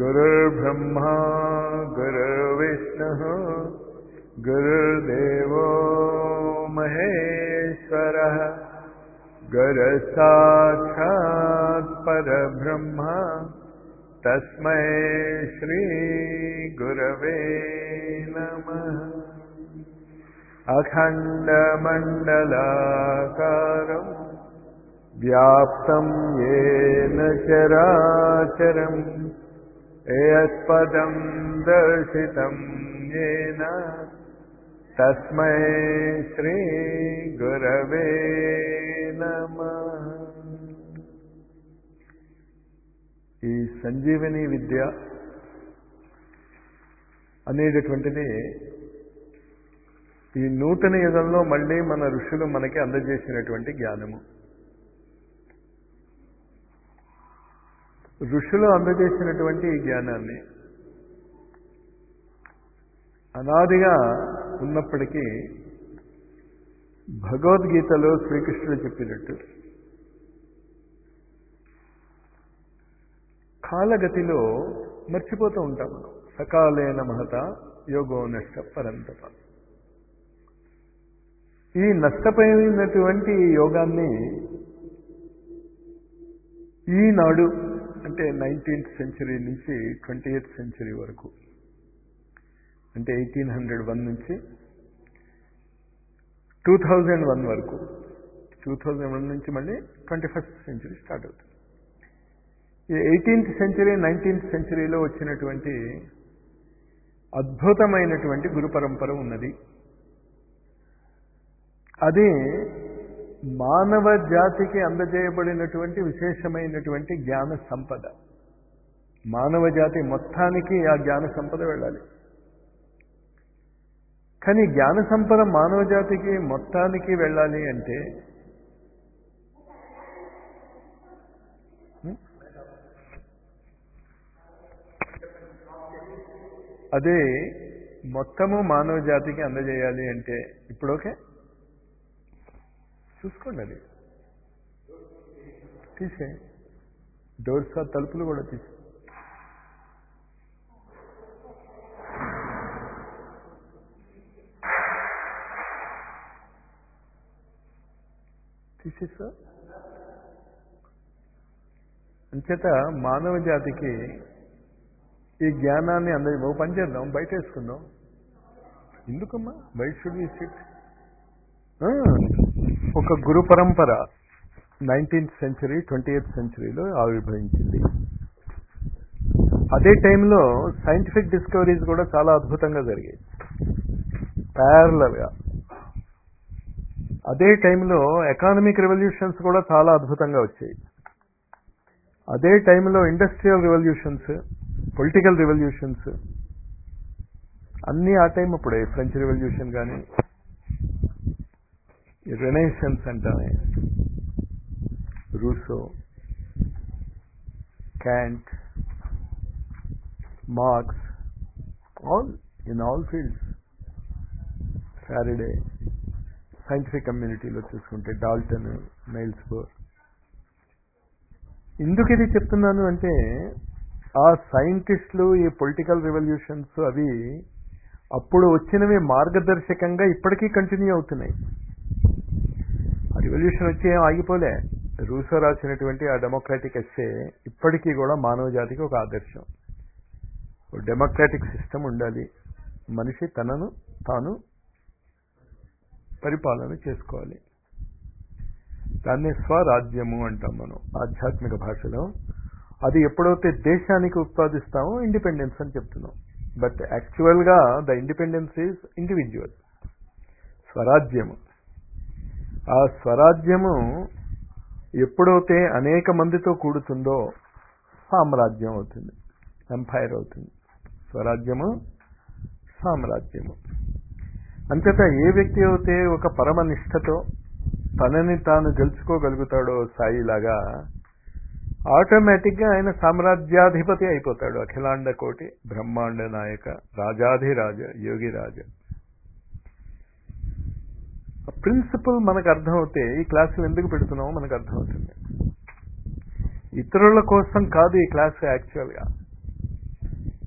गुरुर्ब्रह्मा गुरुर्विष्णुः गुरुर्देवो महेश्वरः गुरुसाक्षात् परब्रह्म तस्मै श्रीगुरवे नमः अखण्डमण्डलाकारम् व्याप्तं येन चराचरम् यत्पदं दर्शितं येन तस्मै श्रीगुरवे नमः ఈ సంజీవని విద్య అనేటటువంటిది ఈ నూతన యుగంలో మళ్ళీ మన ఋషులు మనకి అందజేసినటువంటి జ్ఞానము ఋషులు అందజేసినటువంటి ఈ జ్ఞానాన్ని అనాదిగా ఉన్నప్పటికీ భగవద్గీతలో శ్రీకృష్ణుడు చెప్పినట్టు కాలగతిలో మర్చిపోతూ ఉంటాం మనం సకాలేన మహత యోగో నష్ట పరంతప ఈ నష్టపోయినటువంటి యోగాన్ని ఈనాడు అంటే నైన్టీన్త్ సెంచరీ నుంచి ట్వంటీ ఎయిత్ సెంచరీ వరకు అంటే ఎయిటీన్ హండ్రెడ్ వన్ నుంచి టూ థౌజండ్ వన్ వరకు టూ థౌజండ్ వన్ నుంచి మళ్ళీ ట్వంటీ ఫస్ట్ సెంచరీ స్టార్ట్ అవుతుంది ఈ ఎయిటీన్త్ సెంచరీ నైన్టీన్త్ సెంచరీలో వచ్చినటువంటి అద్భుతమైనటువంటి గురు పరంపర ఉన్నది అది మానవ జాతికి అందజేయబడినటువంటి విశేషమైనటువంటి జ్ఞాన సంపద మానవ జాతి మొత్తానికి ఆ జ్ఞాన సంపద వెళ్ళాలి కానీ జ్ఞాన సంపద మానవ జాతికి మొత్తానికి వెళ్ళాలి అంటే అదే మొత్తము మానవ జాతికి అందజేయాలి అంటే ఇప్పుడు ఓకే చూసుకోండి అది తీసే డోర్స్ ఆ తలుపులు కూడా తీసే తీసేసా అంచేత మానవ జాతికి ఈ జ్ఞానాన్ని అందరి ఓ పని చేద్దాం బయట వేసుకుందాం ఎందుకమ్మా బయట షుడ్ వి సిట్ ఒక గురు పరంపర నైన్టీన్త్ సెంచరీ ట్వంటీ ఎయిత్ సెంచరీలో ఆవిర్భవించింది అదే టైంలో సైంటిఫిక్ డిస్కవరీస్ కూడా చాలా అద్భుతంగా జరిగాయి ప్యారలల్గా అదే టైంలో ఎకానమిక్ రెవల్యూషన్స్ కూడా చాలా అద్భుతంగా వచ్చాయి అదే టైంలో ఇండస్ట్రియల్ రెవల్యూషన్స్ పొలిటికల్ రెవల్యూషన్స్ అన్నీ ఆ టైం అప్పుడే ఫ్రెంచ్ రెవల్యూషన్ కానీ రెనైసెన్స్ అంటామే Rousseau Kant Marx all in all fields Saturday scientific కమ్యూనిటీలో చూసుకుంటే డాల్టన్ నైల్స్ బోర్ ఎందుకు ఇది చెప్తున్నాను అంటే ఆ సైంటిస్టులు ఈ పొలిటికల్ రెవల్యూషన్స్ అవి అప్పుడు వచ్చినవి మార్గదర్శకంగా ఇప్పటికీ కంటిన్యూ అవుతున్నాయి ఆ రివల్యూషన్ వచ్చి ఏం ఆగిపోలే రూసో రాసినటువంటి ఆ డెమోక్రాటిక్ ఎస్సే ఇప్పటికీ కూడా మానవ జాతికి ఒక ఆదర్శం డెమోక్రాటిక్ సిస్టమ్ ఉండాలి మనిషి తనను తాను పరిపాలన చేసుకోవాలి దాన్ని స్వరాజ్యము అంటాం మనం ఆధ్యాత్మిక భాషలో అది ఎప్పుడైతే దేశానికి ఉత్పాదిస్తామో ఇండిపెండెన్స్ అని చెప్తున్నాం బట్ యాక్చువల్గా ద ఇండిపెండెన్స్ ఈజ్ ఇండివిజువల్ స్వరాజ్యము ఆ స్వరాజ్యము ఎప్పుడైతే అనేక మందితో కూడుతుందో సామ్రాజ్యం అవుతుంది ఎంపైర్ అవుతుంది స్వరాజ్యము సామ్రాజ్యము అంతటా ఏ వ్యక్తి అయితే ఒక పరమనిష్టతో తనని తాను గెలుచుకోగలుగుతాడో సాయిలాగా ఆటోమేటిక్గా ఆయన సామ్రాజ్యాధిపతి అయిపోతాడు అఖిలాండ కోటి బ్రహ్మాండ నాయక రాజాధిరాజ యోగిరాజ ప్రిన్సిపల్ మనకు అర్థమవుతే ఈ క్లాసులు ఎందుకు పెడుతున్నామో మనకు అర్థమవుతుంది ఇతరుల కోసం కాదు ఈ క్లాస్ యాక్చువల్గా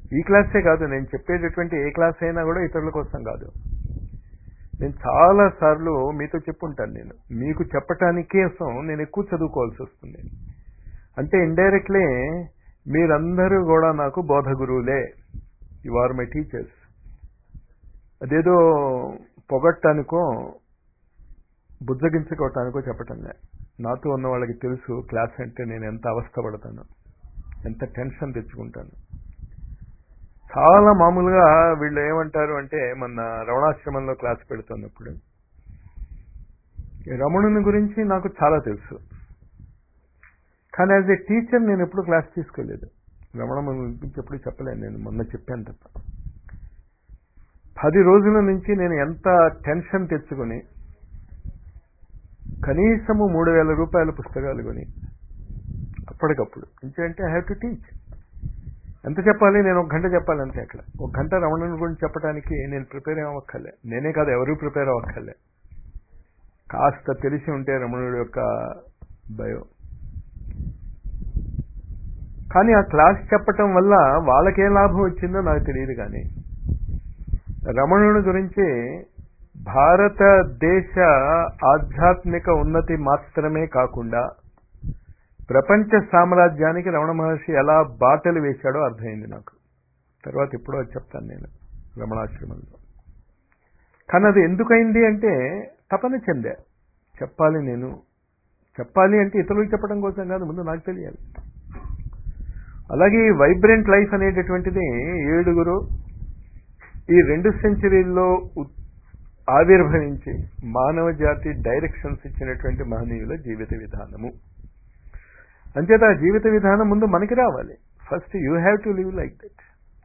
ఈ క్లాసే కాదు నేను చెప్పేటటువంటి ఏ క్లాస్ అయినా కూడా ఇతరుల కోసం కాదు నేను చాలా సార్లు మీతో చెప్పుంటాను నేను మీకు చెప్పటానికి కోసం నేను ఎక్కువ చదువుకోవాల్సి వస్తుంది అంటే ఇండైరెక్ట్లీ మీరందరూ కూడా నాకు బోధ గురువులే యు ఆర్ మై టీచర్స్ అదేదో పొగట్టానికో బుజ్జగించుకోవటానికో చెప్పటంలే నాతో ఉన్న వాళ్ళకి తెలుసు క్లాస్ అంటే నేను ఎంత అవస్థపడతాను ఎంత టెన్షన్ తెచ్చుకుంటాను చాలా మామూలుగా వీళ్ళు ఏమంటారు అంటే మన రమణాశ్రమంలో క్లాస్ పెడుతున్నప్పుడు ఈ రమణుని గురించి నాకు చాలా తెలుసు కానీ యాజ్ ఏ టీచర్ నేను ఎప్పుడు క్లాస్ తీసుకోలేదు రమణ గురించి ఎప్పుడు చెప్పలేను నేను మొన్న చెప్పాను తప్ప పది రోజుల నుంచి నేను ఎంత టెన్షన్ తెచ్చుకొని కనీసము మూడు వేల రూపాయల పుస్తకాలు కొని అప్పటికప్పుడు ఎందుకంటే ఐ హ్యావ్ టు టీచ్ ఎంత చెప్పాలి నేను ఒక గంట చెప్పాలి అంతే అక్కడ ఒక గంట రమణుని గురించి చెప్పడానికి నేను ప్రిపేర్ అవ్వక్కర్లే నేనే కాదు ఎవరు ప్రిపేర్ అవ్వక్కర్లే కాస్త తెలిసి ఉంటే రమణుడి యొక్క భయం కానీ ఆ క్లాస్ చెప్పటం వల్ల వాళ్ళకేం లాభం వచ్చిందో నాకు తెలియదు కానీ రమణుని గురించి భారతదేశ ఆధ్యాత్మిక ఉన్నతి మాత్రమే కాకుండా ప్రపంచ సామ్రాజ్యానికి రమణ మహర్షి ఎలా బాటలు వేశాడో అర్థమైంది నాకు తర్వాత ఎప్పుడో చెప్తాను నేను రమణాశ్రమంలో కానీ అది ఎందుకైంది అంటే తపన చెందా చెప్పాలి నేను చెప్పాలి అంటే ఇతరులకు చెప్పడం కోసం కాదు ముందు నాకు తెలియాలి అలాగే ఈ వైబ్రెంట్ లైఫ్ అనేటటువంటిది ఏడుగురు ఈ రెండు సెంచరీల్లో ఆవిర్భవించి మానవ జాతి డైరెక్షన్స్ ఇచ్చినటువంటి మహనీయుల జీవిత విధానము అంచేత ఆ జీవిత విధానం ముందు మనకి రావాలి first you have to live like that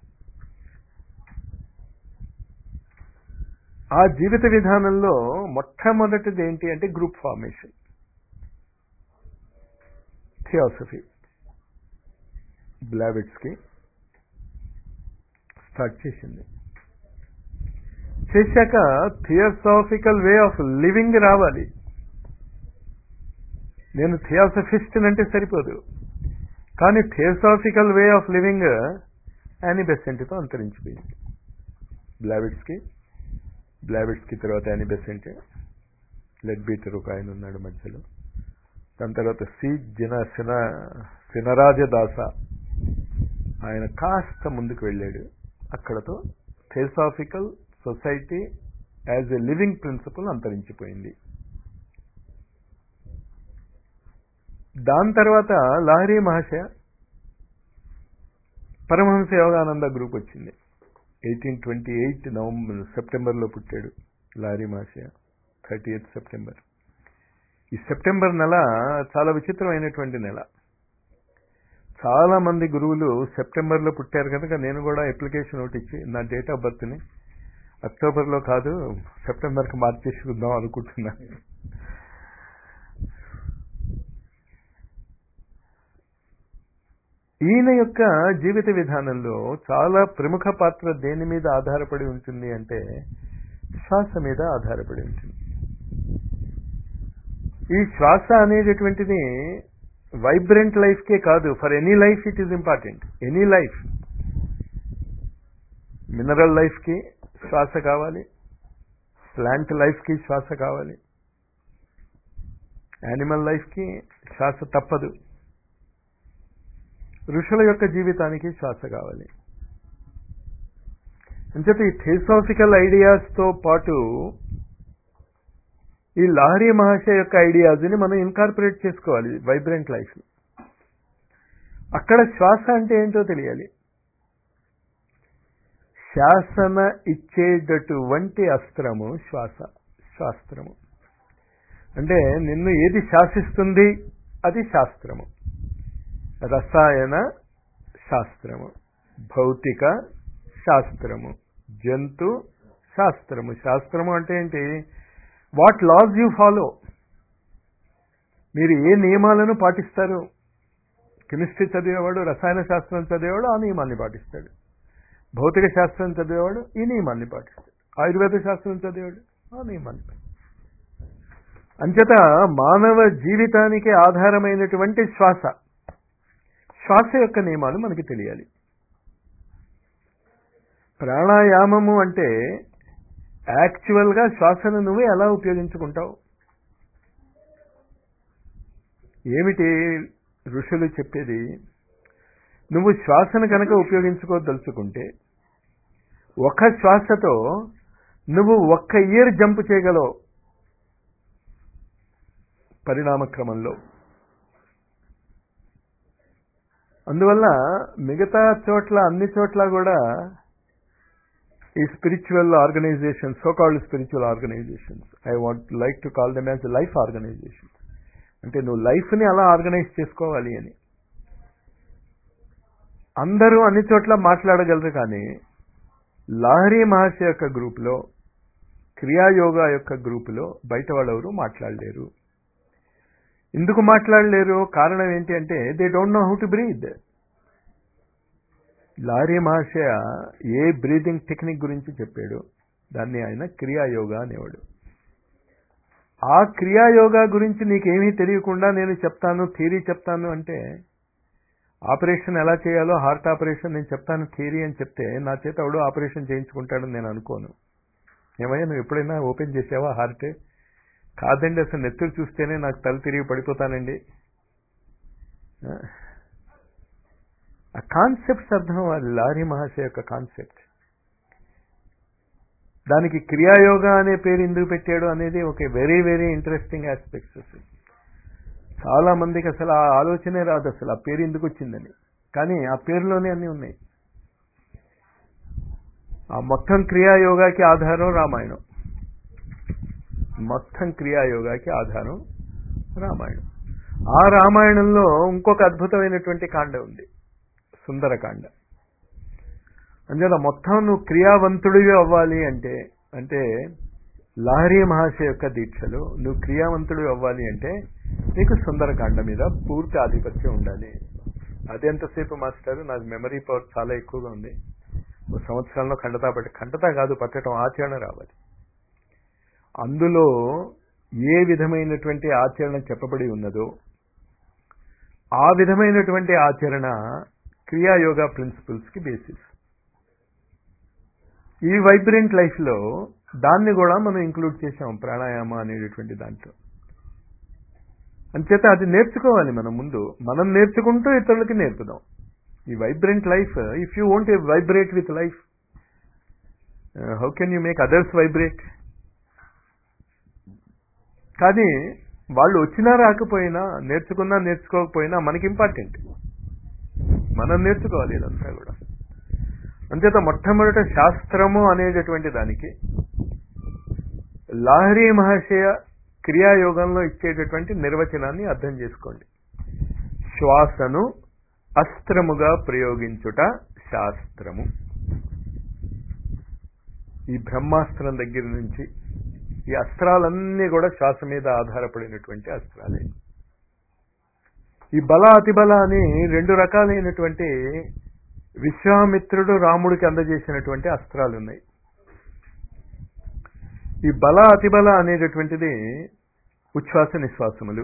ఆ జీవిత విధానంలో మొట్టమొదటిది ఏంటి అంటే group formation theosophy Blavatsky start చేసింది చేశాక థియోసాఫికల్ వే ఆఫ్ లివింగ్ రావాలి నేను థియోసఫిస్ట్ అంటే సరిపోదు కానీ theosophical way of living Annie బెసెంట్తో అంతరించిపోయింది బ్లావిడ్స్కి బ్లావిడ్స్కి తర్వాత యానీ బెసెంట్ లెడ్ బీటర్ ఒక ఆయన ఉన్నాడు మధ్యలో దాని తర్వాత సి జిన సిన సినరాజదాస ఆయన కాస్త ముందుకు వెళ్ళాడు అక్కడతో theosophical society as a living principle అంతరించిపోయింది దాని తర్వాత లహరి మహాశయ పరమహంస యోగానంద గ్రూప్ వచ్చింది ఎయిటీన్ ట్వంటీ ఎయిట్ నవంబర్ సెప్టెంబర్లో పుట్టాడు Lahiri Mahasaya thirty eighth September ఈ సెప్టెంబర్ నెల చాలా విచిత్రమైనటువంటి నెల చాలా మంది గురువులు సెప్టెంబర్లో పుట్టారు కనుక నేను కూడా అప్లికేషన్ ఒకటి ఇచ్చి నా డేట్ ఆఫ్ బర్త్ని అక్టోబర్లో కాదు సెప్టెంబర్కి మార్చేసుకుందాం అనుకుంటున్నా ఈయన యొక్క జీవిత విధానంలో చాలా ప్రముఖ పాత్ర దేని మీద ఆధారపడి ఉంటుంది అంటే శ్వాస మీద ఆధారపడి ఉంటుంది ఈ శ్వాస అనేటటువంటిది వైబ్రెంట్ లైఫ్కే కాదు for any life it is important any life mineral లైఫ్కి శ్వాస కావాలి ప్లాంట్ లైఫ్కి శ్వాస కావాలి యానిమల్ లైఫ్కి శ్వాస తప్పదు ఋషుల యొక్క జీవితానికి శ్వాస కావాలి అంచేత ఈ థియోసాఫికల్ ఐడియాస్తో పాటు ఈ లహరి మహాశయ యొక్క ఐడియాస్ని మనం ఇన్కార్పొరేట్ చేసుకోవాలి వైబ్రెంట్ లైఫ్ అక్కడ శ్వాస అంటే ఏంటో తెలియాలి శాసన ఇచ్చేటటువంటి అస్త్రము శ్వాస శాస్త్రము అంటే నిన్ను ఏది శాసిస్తుంది అది శాస్త్రము రసాయన శాస్త్రము భౌతిక శాస్త్రము జంతు శాస్త్రము శాస్త్రము అంటే ఏంటి వాట్ లాస్ యూ ఫాలో మీరు ఏ నియమాలను పాటిస్తారు కెమిస్ట్రీ చదివేవాడు రసాయన శాస్త్రం చదివేవాడు ఆ నియమాన్ని పాటిస్తాడు భౌతిక శాస్త్రం చదివేవాడు ఈ నియమాన్ని పాటిస్తాడు ఆయుర్వేద శాస్త్రం చదివేవాడు ఆ నియమాన్ని పాటిస్తాడు అంచేత మానవ జీవితానికి ఆధారమైనటువంటి శ్వాస శ్వాస యొక్క నియమాలు మనకి తెలియాలి ప్రాణాయామము అంటే యాక్చువల్గా శ్వాసను నువ్వు ఎలా ఉపయోగించుకుంటావు ఏమిటి ఋషులు చెప్పేది నువ్వు శ్వాసను కనుక ఉపయోగించుకోదలుచుకుంటే ఒక శ్వాసతో నువ్వు ఒక్క ఇయర్ జంప్ చేయగలవు పరిణామక్రమంలో అందువల్ల మిగతా చోట్ల అన్ని చోట్ల కూడా ఈ spiritual organization so called spiritual organizations I want like to call them as life organizations అంటే నువ్వు లైఫ్ని అలా ఆర్గనైజ్ చేసుకోవాలి అని అందరూ అన్ని చోట్ల మాట్లాడగలరు కానీ లాహరీ మహర్షి యొక్క గ్రూప్లో క్రియాయోగా యొక్క గ్రూపులో బయట వాళ్ళెవరూ మాట్లాడలేరు ఎందుకు మాట్లాడలేరు కారణం ఏంటి అంటే they don't know how to breathe Lahiri Mahasaya a breathing technique గురించి చెప్పాడు దాన్ని ఆయన క్రియాయోగా అనేవాడు ఆ క్రియాయోగా గురించి నీకేమీ తెలియకుండా నేను చెప్తాను థియరీ చెప్తాను అంటే ఆపరేషన్ ఎలా చేయాలో హార్ట్ ఆపరేషన్ నేను చెప్తాను థియరీ అని చెప్తే నా చేత ఎవడో ఆపరేషన్ చేయించుకుంటాడని నేను అనుకోను ఏమయ్యా నువ్వు ఎప్పుడైనా ఓపెన్ చేసావా హార్ట్ కాదండి అసలు నెత్తురు చూస్తేనే నాకు తల తిరిగి పడిపోతానండి ఆ కాన్సెప్ట్స్ అర్థం అవ్వాలి లారీ మహాశయ యొక్క కాన్సెప్ట్ దానికి క్రియాయోగా అనే పేరు ఎందుకు పెట్టాడు అనేది ఒక వెరీ వెరీ ఇంట్రెస్టింగ్ ఆస్పెక్ట్స్ అసలు చాలా మందికి అసలు ఆ ఆలోచనే రాదు అసలు ఆ పేరు ఎందుకు వచ్చిందని కానీ ఆ పేరులోనే అన్నీ ఉన్నాయి ఆ మొత్తం క్రియాయోగాకి ఆధారం రామాయణం మొత్తం క్రియాయోగాకి ఆధారం రామాయణం ఆ రామాయణంలో ఇంకొక అద్భుతమైనటువంటి కాండ ఉంది సుందరకాండ అంచేత మొత్తం నువ్వు క్రియావంతుడివి అవ్వాలి అంటే అంటే లహరీ మహర్షి యొక్క దీక్షలో నువ్వు క్రియావంతుడు అవ్వాలి అంటే నీకు సుందరకాండ మీద పూర్తి ఆధిపత్యం ఉండాలి అది ఎంతసేపు మాస్టర్ నాకు మెమరీ పవర్ చాలా ఎక్కువగా ఉంది ఒక సంవత్సరంలో ఖండతా పట్టి ఖండతా కాదు పట్టడం ఆచరణ రావాలి అందులో ఏ విధమైనటువంటి ఆచరణ చెప్పబడి ఉన్నదో ఆ విధమైనటువంటి ఆచరణ క్రియాయోగా ప్రిన్సిపల్స్కి బేసిస్ ఈ వైబ్రెంట్ లైఫ్లో దాన్ని కూడా మనం ఇంక్లూడ్ చేసాం ప్రాణాయామ అనేటటువంటి దాంట్లో అంచేత అది నేర్చుకోవాలి మనం ముందు మనం నేర్చుకుంటూ ఇతరులకి నేర్పుదాం ఈ vibrant life if you won't vibrate with life how can you make others vibrate కానీ వాళ్ళు వచ్చినా రాకపోయినా నేర్చుకున్నా నేర్చుకోకపోయినా మనకి ఇంపార్టెంట్ మనం నేర్చుకోవాలి ఇదంతా కూడా అంచేత మొట్టమొదట శాస్త్రము అనేటటువంటి దానికి లాహరీ మహాశయ క్రియాయోగంలో ఇచ్చేటటువంటి నిర్వచనాన్ని అర్థం చేసుకోండి శ్వాసను అస్త్రముగా ప్రయోగించుట శాస్త్రము ఈ బ్రహ్మాస్త్రం దగ్గర నుంచి ఈ అస్త్రాలన్నీ కూడా శ్వాస మీద ఆధారపడినటువంటి అస్త్రాలే ఈ బల అతిబల అని రెండు రకాలైనటువంటి విశ్వామిత్రుడు రాముడికి అందజేసినటువంటి అస్త్రాలు ఉన్నాయి ఈ బల అతిబల అనేటటువంటిది ఉచ్ఛ్వాస నిశ్వాసములు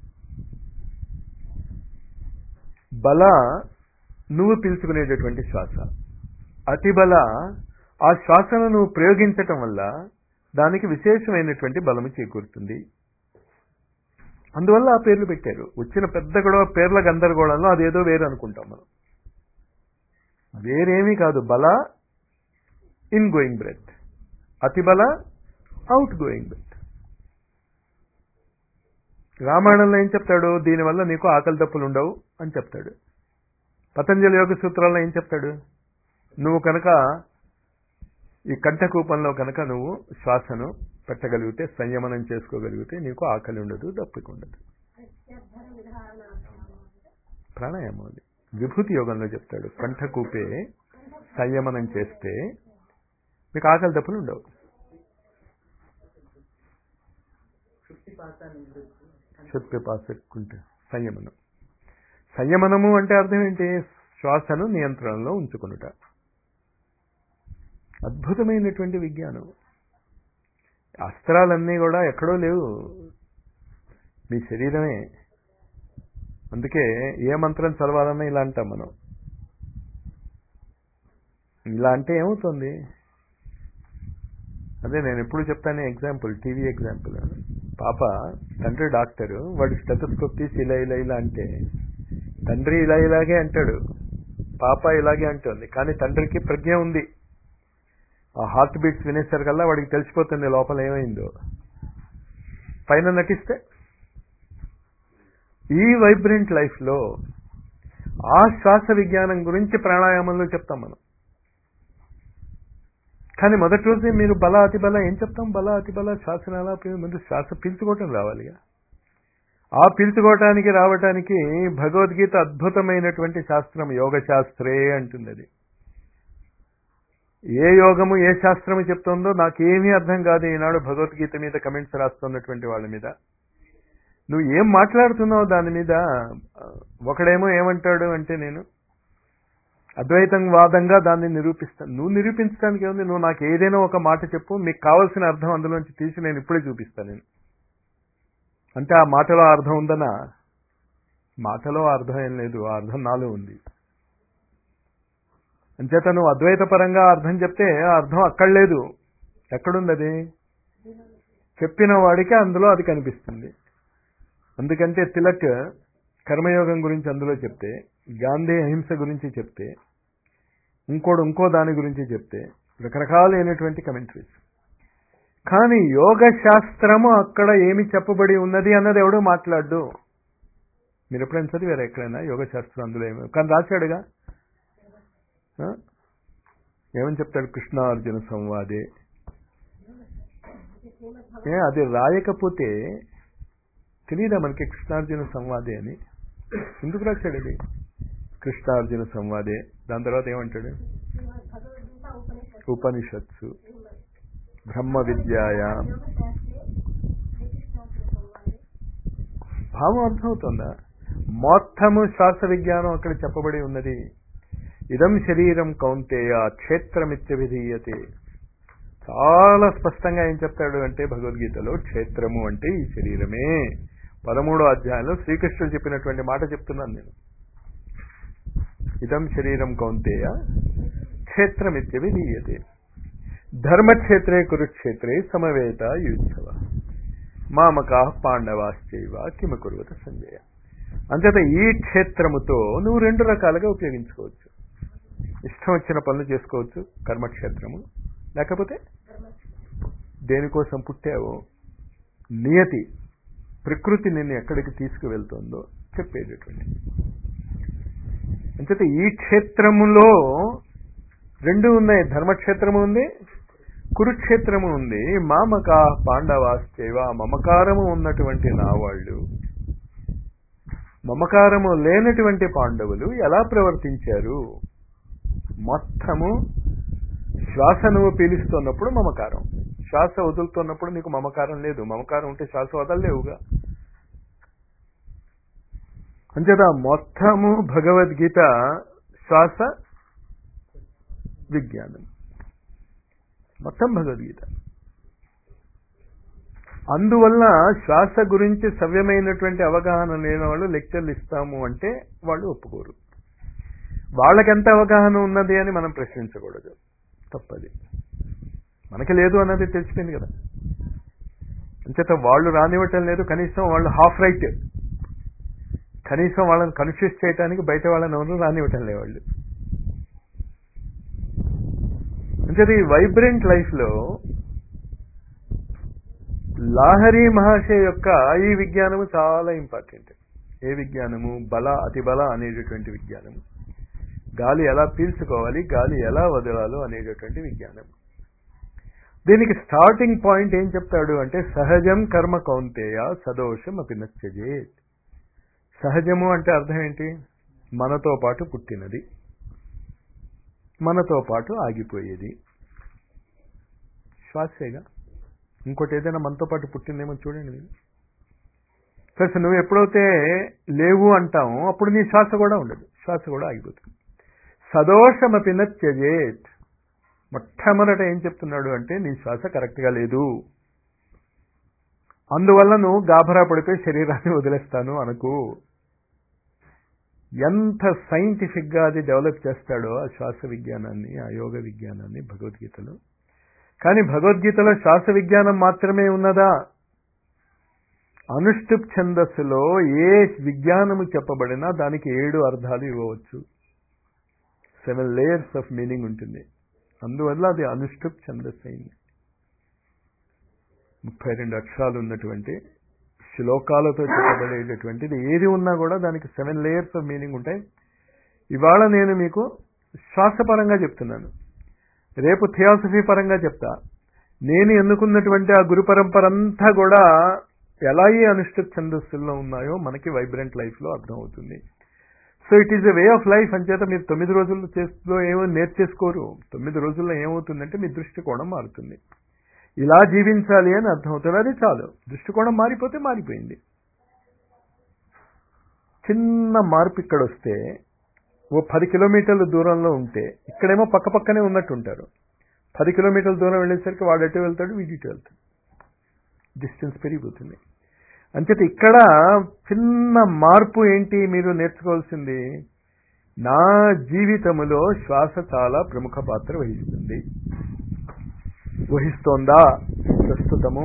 బల నువ్వు పీల్చుకునేటటువంటి శ్వాస అతిబల ఆ శ్వాసను నువ్వు ప్రయోగించటం వల్ల దానికి విశేషమైనటువంటి బలము చేకూరుతుంది అందువల్ల ఆ పేర్లు పెట్టారు వచ్చిన పెద్ద గొడవ పేర్ల గందరగోళంలో అదేదో వేరు అనుకుంటాం మనం వేరేమీ కాదు బల ఇన్ గోయింగ్ బ్రెత్ అతి బల అవుట్ గోయింగ్ బ్రెత్ రామాయణంలో ఏం చెప్తాడు దీనివల్ల నీకు ఆకలి తప్పులు ఉండవు అని చెప్తాడు పతంజలి యోగ సూత్రాల్లో ఏం చెప్తాడు నువ్వు కనుక ఈ కంఠకూపంలో కనుక నువ్వు శ్వాసను పెట్టగలిగితే సంయమనం చేసుకోగలిగితే నీకు ఆకలి ఉండదు దప్పిక ఉండదు ప్రాణాయామం అది విభూతి యోగంలో చెప్తాడు కంఠకూపే సంయమనం చేస్తే మీకు ఆకలి దప్పులు ఉండవు పాసకుంటే సంయమనం సంయమనము అంటే అర్థం ఏంటి శ్వాసను నియంత్రణలో ఉంచుకునుట అద్భుతమైనటువంటి విజ్ఞానం అస్త్రాలన్నీ కూడా ఎక్కడో లేవు మీ శరీరమే అందుకే ఏ మంత్రం చదవాలన్నా ఇలా అంటాం మనం ఇలా అంటే ఏమవుతుంది అదే నేను ఎప్పుడు చెప్తాను ఎగ్జాంపుల్ టీవీ ఎగ్జాంపుల్ పాప తండ్రి డాక్టరు వాడు స్టెథోస్కోప్ తీసి ఇలా ఇలా ఇలా అంటే తండ్రి ఇలా ఇలాగే అంటాడు పాప ఇలాగే అంటుంది కానీ తండ్రికి ప్రజ్ఞ ఉంది ఆ హార్ట్ బీట్స్ వినేసరికల్లా వాడికి తెలిసిపోతుంది లోపల ఏమైందో పైన నటిస్తే ఈ వైబ్రెంట్ లైఫ్లో ఆ శ్వాస విజ్ఞానం గురించి ప్రాణాయామంలో చెప్తాం మనం కానీ మొదటి రోజే మీరు బల అతి బల ఏం చెప్తాం బల అతి బల శ్వాసను ఎలా పీ- ముందు శ్వాస పీల్చుకోవటం రావాలిగా ఆ పీల్చుకోవటానికి రావటానికి భగవద్గీత అద్భుతమైనటువంటి శాస్త్రం యోగ శాస్త్రే అంటుంది అది ఏ యోగము ఏ శాస్త్రము చెప్తుందో నాకేమీ అర్థం కాదు ఈనాడు భగవద్గీత మీద కమెంట్స్ రాస్తున్నటువంటి వాళ్ళ మీద నువ్వు ఏం మాట్లాడుతున్నావు దాని మీద ఒకడేమో ఏమంటాడు అంటే నేను అద్వైతం వాదంగా దాన్ని నిరూపిస్తాను నువ్వు నిరూపించడానికి ఏముంది నువ్వు నాకు ఏదైనా ఒక మాట చెప్పు మీకు కావాల్సిన అర్థం అందులోంచి తీసి నేను ఇప్పుడే చూపిస్తాను నేను అంటే ఆ మాటలో అర్థం ఉందనా మాటలో అర్థం ఏం లేదు ఆ అర్థం నాలో ఉంది అంచేత నువ్వు అద్వైత పరంగా అర్థం చెప్తే ఆ అర్థం అక్కడ లేదు ఎక్కడుంది అది చెప్పిన వాడికి అందులో అది కనిపిస్తుంది అందుకంటే తిలక్ కర్మయోగం గురించి అందులో చెప్తే గాంధీ అహింస గురించి చెప్తే ఇంకోడు ఇంకో దాని గురించి చెప్తే రకరకాలైనటువంటి కమెంటరీస్ కానీ యోగ శాస్త్రము అక్కడ ఏమి చెప్పబడి ఉన్నది అన్నది ఎవడో మాట్లాడు మీరు ఎప్పుడైనా చదివారు ఎక్కడైనా యోగ శాస్త్రం అందులో ఏమి కానీ రాశాడుగా ఆ? ఏమని చెప్తాడు కృష్ణార్జున సంవాదే ఏ అది రాయకపోతే తెలియదా మనకి కృష్ణార్జున సంవాదే అని ఎందుకు రాశాడు అది కృష్ణార్జున సంవాదే దాని తర్వాత ఏమంటాడు ఉపనిషత్సు బ్రహ్మ విద్యాయ భావం అర్థమవుతుందా మొత్తము శ్వాస విజ్ఞానం అక్కడ చెప్పబడి ఉన్నది ఇదం శరీరం కౌంతేయ క్షేత్రమిత్య విధీయతే చాలా స్పష్టంగా ఏం చెప్తాడు అంటే భగవద్గీతలో క్షేత్రము అంటే ఈ శరీరమే పదమూడో అధ్యాయంలో శ్రీకృష్ణుడు చెప్పినటువంటి మాట చెప్తున్నాను నేను ఇదం శరీరం కౌంతేయ క్షేత్రమిత్య విధీయతే ధర్మక్షేత్రే కురుక్షేత్రే సమవేత యుత్సవ మామకా పాండవాశ్చైవ కిమ కురువత సంజయ అంచేత ఈ క్షేత్రముతో నువ్వు రెండు రకాలుగా ఉపయోగించుకోవచ్చు ఇష్టం వచ్చిన పనులు చేసుకోవచ్చు కర్మక్షేత్రము లేకపోతే దేనికోసం పుట్టావో నియతి ప్రకృతి నిన్ను ఎక్కడికి తీసుకువెళ్తుందో చెప్పేటటువంటి అంచేత ఈ క్షేత్రములో రెండు ఉన్నాయి ధర్మక్షేత్రము ఉంది కురుక్షేత్రము ఉంది మామక పాండవాశ్చైవ మమకారము ఉన్నటువంటి నా వాళ్ళు మమకారము లేనటువంటి పాండవులు ఎలా ప్రవర్తించారు మొత్తము శ్వాస నువ్వు పీలుస్తున్నప్పుడు మమకారం శ్వాస వదులుతున్నప్పుడు నీకు మమకారం లేదు మమకారం ఉంటే శ్వాస వదలలేవుగా అంచేత మొత్తము భగవద్గీత శ్వాస విజ్ఞానం మొత్తం భగవద్గీత అందువల్ల శ్వాస గురించి సవ్యమైనటువంటి అవగాహన లేని వాళ్ళు లెక్చర్లు ఇస్తాము అంటే వాళ్ళు ఒప్పుకోరు వాళ్ళకెంత అవగాహన ఉన్నది అని మనం ప్రశ్నించకూడదు తప్పది మనకి లేదు అన్నది తెలిసిపోయింది కదా అంచేత వాళ్ళు రానివ్వటం లేదు కనీసం వాళ్ళు హాఫ్ రైట్ కనీసం వాళ్ళని కన్ఫ్యూజ్ చేయడానికి బయట వాళ్ళని ఎవరు రానివ్వటం లేదు వాళ్ళు అంచేత ఈ వైబ్రెంట్ లైఫ్లో లాహరి మహాశయ యొక్క ఈ విజ్ఞానము చాలా ఇంపార్టెంట్ ఏ విజ్ఞానము బల అతి బల అనేటటువంటి విజ్ఞానము గాలి ఎలా పీల్చుకోవాలి గాలి ఎలా వదలాలో అనేటటువంటి విజ్ఞానం దీనికి స్టార్టింగ్ పాయింట్ ఏం చెప్తాడు అంటే సహజం కర్మ కౌంతేయ సదోషం అపి నచ్చజేత్ సహజము అంటే అర్థం ఏంటి మనతో పాటు పుట్టినది మనతో పాటు ఆగిపోయేది శ్వాసేగా ఇంకోటి ఏదైనా మనతో పాటు పుట్టిందేమో చూడండి మీరు ప్లస్ నువ్వు ఎప్పుడైతే లేవు అంటామో అప్పుడు నీ శ్వాస కూడా ఉండదు శ్వాస కూడా ఆగిపోతుంది సదోషమపి నత్యజేత్ మొట్టమొదట ఏం చెప్తున్నాడు అంటే నీ శ్వాస కరెక్ట్గా లేదు అందువల్ల నువ్వు గాభరా పడిపోయి శరీరాన్ని వదిలేస్తాను అనుకు ఎంత సైంటిఫిక్గా అది డెవలప్ చేస్తాడో ఆ శ్వాస విజ్ఞానాన్ని ఆ యోగ విజ్ఞానాన్ని భగవద్గీతలో కానీ భగవద్గీతలో శ్వాస విజ్ఞానం మాత్రమే ఉన్నదా అనుష్టుప్ ఛందస్సులో ఏ విజ్ఞానము చెప్పబడినా దానికి ఏడు అర్థాలు ఇవ్వవచ్చు సెవెన్ లేయర్స్ ఆఫ్ మీనింగ్ ఉంటుంది అందువల్ల అది అనుష్టుప్ ఛందస్సు అయింది ముప్పై రెండు అక్షరాలు ఉన్నటువంటి శ్లోకాలతో చెప్పబడేటటువంటిది ఏది ఉన్నా కూడా దానికి సెవెన్ లేయర్స్ ఆఫ్ మీనింగ్ ఉంటాయి ఇవాళ నేను మీకు శ్వాసపరంగా చెప్తున్నాను రేపు థియాసఫీ పరంగా చెప్తా నేను ఎన్నుకున్నటువంటి ఆ గురు పరంపర అంతా కూడా ఎలా ఈ అనుష్ఠ ఛందస్సుల్లో ఉన్నాయో మనకి వైబ్రెంట్ లైఫ్లో అర్థమవుతుంది so it is a way of life అంచేత మీరు తొమ్మిది రోజుల్లో చేస్తూ ఏమో నేర్చేసుకోరు తొమ్మిది రోజుల్లో ఏమవుతుందంటే మీ దృష్టికోణం మారుతుంది ఇలా జీవించాలి అని అర్థమవుతుంది అది చాలు దృష్టికోణం మారిపోతే మారిపోయింది చిన్న మార్పు ఇక్కడ వస్తే ఓ పది కిలోమీటర్ల దూరంలో ఉంటే ఇక్కడేమో పక్క పక్కనే ఉన్నట్టు ఉంటారు పది కిలోమీటర్ల దూరం వెళ్ళేసరికి వాడు ఎటు వెళ్తాడు వీడి ఇటు వెళ్తాడు డిస్టెన్స్ పెరిగిపోతుంది అంచేత ఇక్కడ చిన్న మార్పు ఏంటి మీరు నేర్చుకోవాల్సింది నా జీవితములో శ్వాస చాలా ప్రముఖ పాత్ర వహిస్తుంది వహిస్తోందా ప్రస్తుతము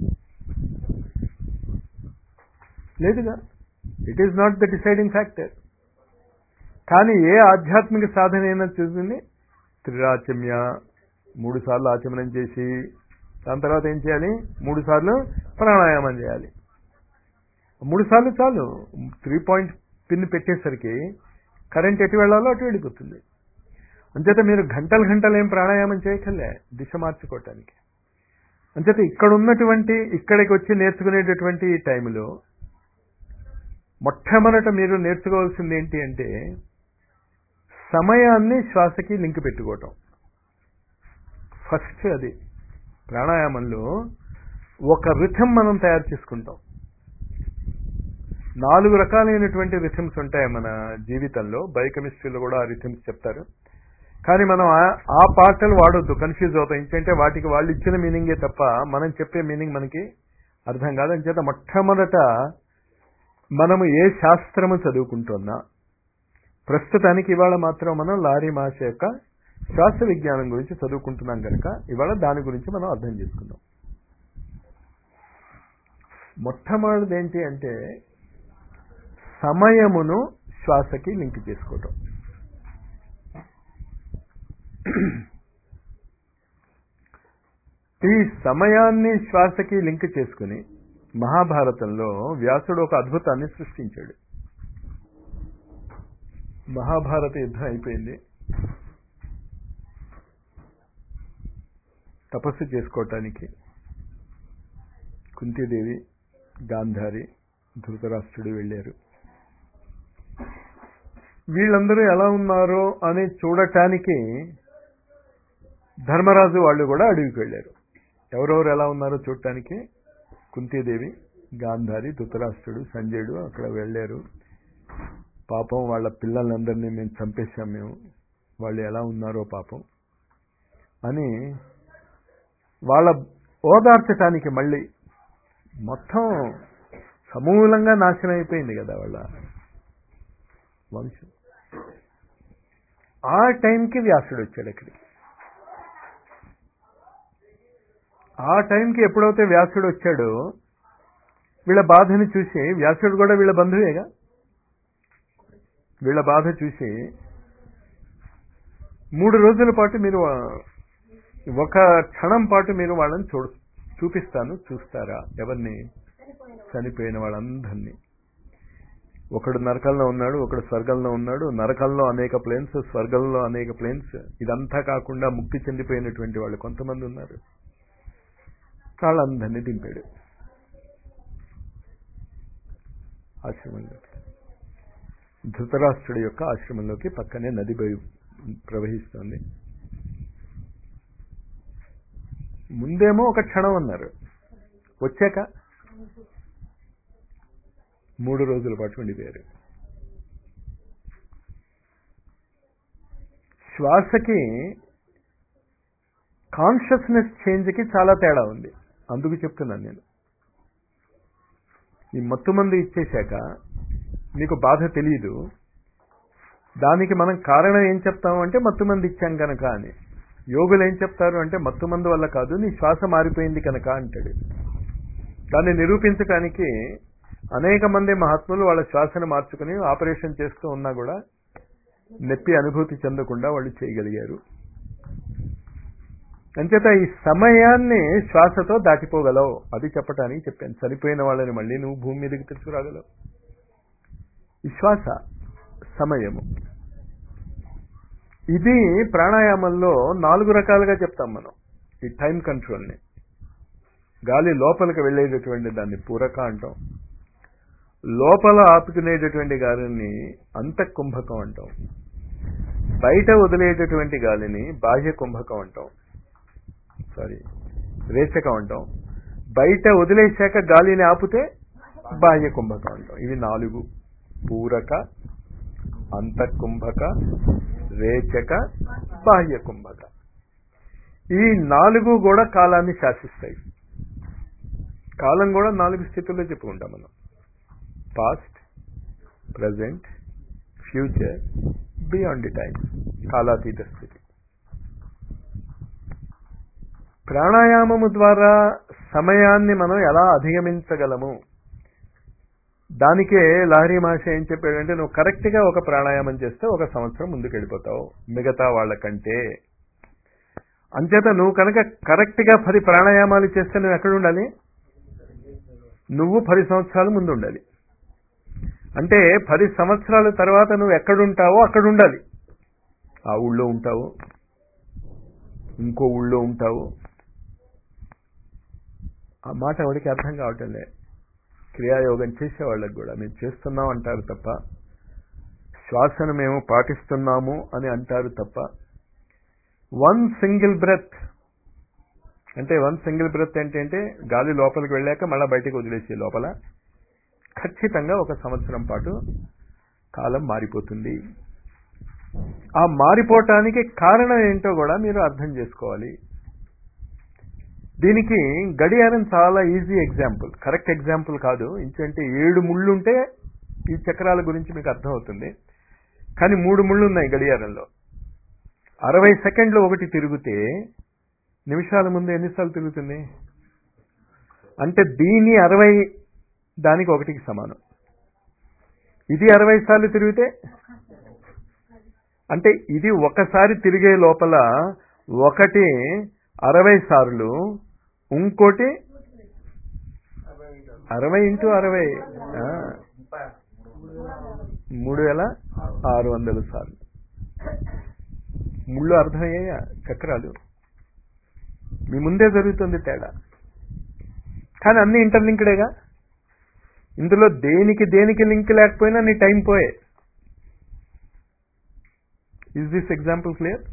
లేదుగా it is not the deciding factor కానీ ఏ ఆధ్యాత్మిక సాధన అయినా చూసింది త్రిరాచమ్య మూడు సార్లు ఆచమనం చేసి దాని తర్వాత ఏం చేయాలి మూడు సార్లు ప్రాణాయామం చేయాలి మూడు సార్లు చాలు త్రీ పాయింట్ పిన్ పెట్టేసరికి కరెంట్ ఎటు వెళ్ళాలో అటు వెళ్ళిపోతుంది అంచేత మీరు గంటలు గంటలు ఏం ప్రాణాయామం చేయకలే దిశ మార్చుకోవటానికి అంచేత ఇక్కడ ఉన్నటువంటి ఇక్కడికి వచ్చి నేర్చుకునేటటువంటి ఈ టైంలో మొట్టమొదట మీరు నేర్చుకోవాల్సింది ఏంటి అంటే సమయాన్ని శ్వాసకి లింక్ పెట్టుకోవటం ఫస్ట్ అది ప్రాణాయామంలో ఒక రిథం మనం తయారు చేసుకుంటాం నాలుగు రకాలైనటువంటి రిథమ్స్ ఉంటాయి మన జీవితంలో బయోకెమిస్ట్రీలో కూడా ఆ రిథమ్స్ చెప్తారు కానీ మనం ఆ పాటలు వాడొద్దు కన్ఫ్యూజ్ అవుతాం ఎందుకంటే వాటికి వాళ్ళు ఇచ్చిన మీనింగే తప్ప మనం చెప్పే మీనింగ్ మనకి అర్థం కాదు అని చేత మొట్టమొదట మనము ఏ శాస్త్రము చదువుకుంటున్నా ప్రస్తుతానికి ఇవాళ మాత్రం మనం లారీ మాష యొక్క శ్వాస విజ్ఞానం గురించి చదువుకుంటున్నాం కనుక ఇవాళ దాని గురించి మనం అర్థం చేసుకుందాం మొట్టమొదటిది ఏంటి అంటే సమయమును శ్వాసకి లింక్ చేసుకోవటం ఈ సమయాన్ని శ్వాసకి లింక్ చేసుకుని మహాభారతంలో వ్యాసుడు ఒక అద్భుతాన్ని సృష్టించాడు మహాభారత యుద్ధం అయిపోయింది తపస్సు చేసుకోవటానికి కుంతీదేవి గాంధారి ధృతరాష్ట్రుడు వెళ్ళారు వీళ్ళందరూ ఎలా ఉన్నారో అని చూడటానికి ధర్మరాజు వాళ్ళు కూడా అడవికి వెళ్ళారు ఎవరెవరు ఎలా ఉన్నారో చూడటానికి కుంతీదేవి గాంధారి ధృతరాష్ట్రుడు సంజయుడు అక్కడ వెళ్ళారు పాపం వాళ్ళ పిల్లలందరినీ మేము చంపేశాం మేము వాళ్ళు ఎలా ఉన్నారో పాపం అని వాళ్ళ ఓదార్చటానికి మళ్ళీ మొత్తం సమూలంగా నాశనం అయిపోయింది కదా వాళ్ళ వంశం ఆ టైంకి వ్యాసుడు వచ్చాడు అక్కడికి ఆ టైంకి ఎప్పుడైతే వ్యాసుడు వచ్చాడో వీళ్ళ బాధని చూసి వ్యాసుడు కూడా వీళ్ళ బంధువేగా వీళ్ళ బాధ చూసి మూడు రోజుల పాటు మీరు ఒక క్షణం పాటు మీరు వాళ్ళని చూడు చూపిస్తాను చూస్తారా ఎవరిని చనిపోయిన వాళ్ళందరినీ ఒకడు నరకంలో ఉన్నాడు ఒకడు స్వర్గంలో ఉన్నాడు నరకంలో అనేక ప్లేన్స్ స్వర్గంలో అనేక ప్లేన్స్ ఇదంతా కాకుండా ముక్తి చెందిపోయినటువంటి వాళ్ళు కొంతమంది ఉన్నారు వాళ్ళందరినీ దింపాడు ఆశ్రమంలోకి ధృతరాష్ట్రుడి యొక్క ఆశ్రమంలోకి పక్కనే నది ప్రవహిస్తుంది ముందేమో ఒక క్షణం అన్నారు వచ్చాక మూడు రోజుల పాటు ఉండిపోయారు శ్వాసకి కాన్షియస్నెస్ చేంజ్కి చాలా తేడా ఉంది అందుకు చెప్తున్నాను నేను ఈ మత్తు మందు ఇచ్చేశాక మీకు బాధ తెలియదు దానికి మనం కారణం ఏం చెప్తాము అంటే మత్తుమంది ఇచ్చాం కనుక అని యోగులు ఏం చెప్తారు అంటే మత్తుమందు వల్ల కాదు నీ శ్వాస మారిపోయింది కనుక అంటాడు దాన్ని నిరూపించడానికి అనేక మంది మహాత్ములు వాళ్ళ శ్వాసను మార్చుకుని ఆపరేషన్ చేస్తూ ఉన్నా కూడా నొప్పి అనుభూతి చెందకుండా వాళ్ళు చేయగలిగారు అంచేత ఈ సమయాన్ని శ్వాసతో దాటిపోగలవు అది చెప్పడానికి చెప్పాను చనిపోయిన వాళ్ళని మళ్ళీ నువ్వు భూమి మీదకి తీసుకురాగలవు ఈ శ్వాస సమయము ఇది ప్రాణాయామంలో నాలుగు రకాలుగా చెప్తాం మనం ఈ టైం కంట్రోల్ని గాలి లోపలికి వెళ్ళేటటువంటి దాన్ని పూరక అంటాం లోపల ఆపుకునేటటువంటి గాలిని అంతఃకుంభకం అంటాం బయట వదిలేటటువంటి గాలిని బాహ్య కుంభకం అంటాం సారీ రేచకం అంటాం బయట వదిలేశాక గాలిని ఆపితే బాహ్య కుంభకం అంటాం ఇవి నాలుగు పూరక అంతఃకుంభక రేచక బాహ్య కుంభక ఈ నాలుగు కూడా కాలాన్ని శాసిస్తాయి కాలం కూడా నాలుగు స్థితుల్లో చెప్పుకుంటాం మనం past present future beyond the time కాలాతీత స్థితి ప్రాణాయామము ద్వారా సమయాన్ని మనం ఎలా అధిగమించగలము దానికే లహరి మహర్షి ఏం చెప్పాడంటే నువ్వు కరెక్ట్గా ఒక ప్రాణాయామం చేస్తే ఒక సంవత్సరం ముందుకు వెళ్ళిపోతావు మిగతా వాళ్ళకంటే అంచేత నువ్వు కనుక కరెక్ట్గా పది ప్రాణాయామాలు చేస్తే నువ్వు ఎక్కడ ఉండాలి నువ్వు పది సంవత్సరాలు ముందు ఉండాలి అంటే పది సంవత్సరాల తర్వాత నువ్వు ఎక్కడుంటావో అక్కడ ఉండాలి ఆ ఊళ్ళో ఉంటావు ఇంకో ఊళ్ళో ఉంటావు ఆ మాట ఎవరికి అర్థం కావటం లే క్రియాయోగం చేసే వాళ్ళకి కూడా మేము చేస్తున్నాం అంటారు తప్ప శ్వాసను మేము పాటిస్తున్నాము అని అంటారు తప్ప వన్ సింగిల్ బ్రెత్ అంటే వన్ సింగిల్ బ్రెత్ ఏంటంటే గాలి లోపలికి వెళ్ళాక మళ్ళీ బయటకు వదిలేసే లోపల ఖచ్చితంగా ఒక సంవత్సరం పాటు కాలం మారిపోతుంది ఆ మారిపోవటానికి కారణం ఏంటో కూడా మీరు అర్థం చేసుకోవాలి దీనికి గడియారం చాలా ఈజీ ఎగ్జాంపుల్ కరెక్ట్ ఎగ్జాంపుల్ కాదు ఇంకంటే ఏడు ముళ్ళు ఉంటే ఈ చక్రాల గురించి మీకు అర్థమవుతుంది కానీ మూడు ముళ్ళు ఉన్నాయి గడియారంలో అరవై సెకండ్లు ఒకటి తిరిగితే నిమిషాల ముందు ఎన్నిసార్లు తిరుగుతుంది అంటే దీని అరవై దానికి ఒకటికి సమానం ఇది అరవై సార్లు తిరిగితే అంటే ఇది ఒకసారి తిరిగే లోపల ఒకటి అరవై సార్లు ఇంకోటి అరవై ఇంటూ అరవై ఆ, మూడు వేల ఆరు వందల సార్లు ముళ్ళు అర్థమయ్యాయా చక్రాలు మీ ముందే జరుగుతుంది తేడా కానీ అన్ని ఇంటర్లింక్డేగా ఇందులో దేనికి దేనికి లింక్ లేకపోయినా నీ టైం పోయే ఇస్ దిస్ ఎగ్జాంపుల్ క్లియర్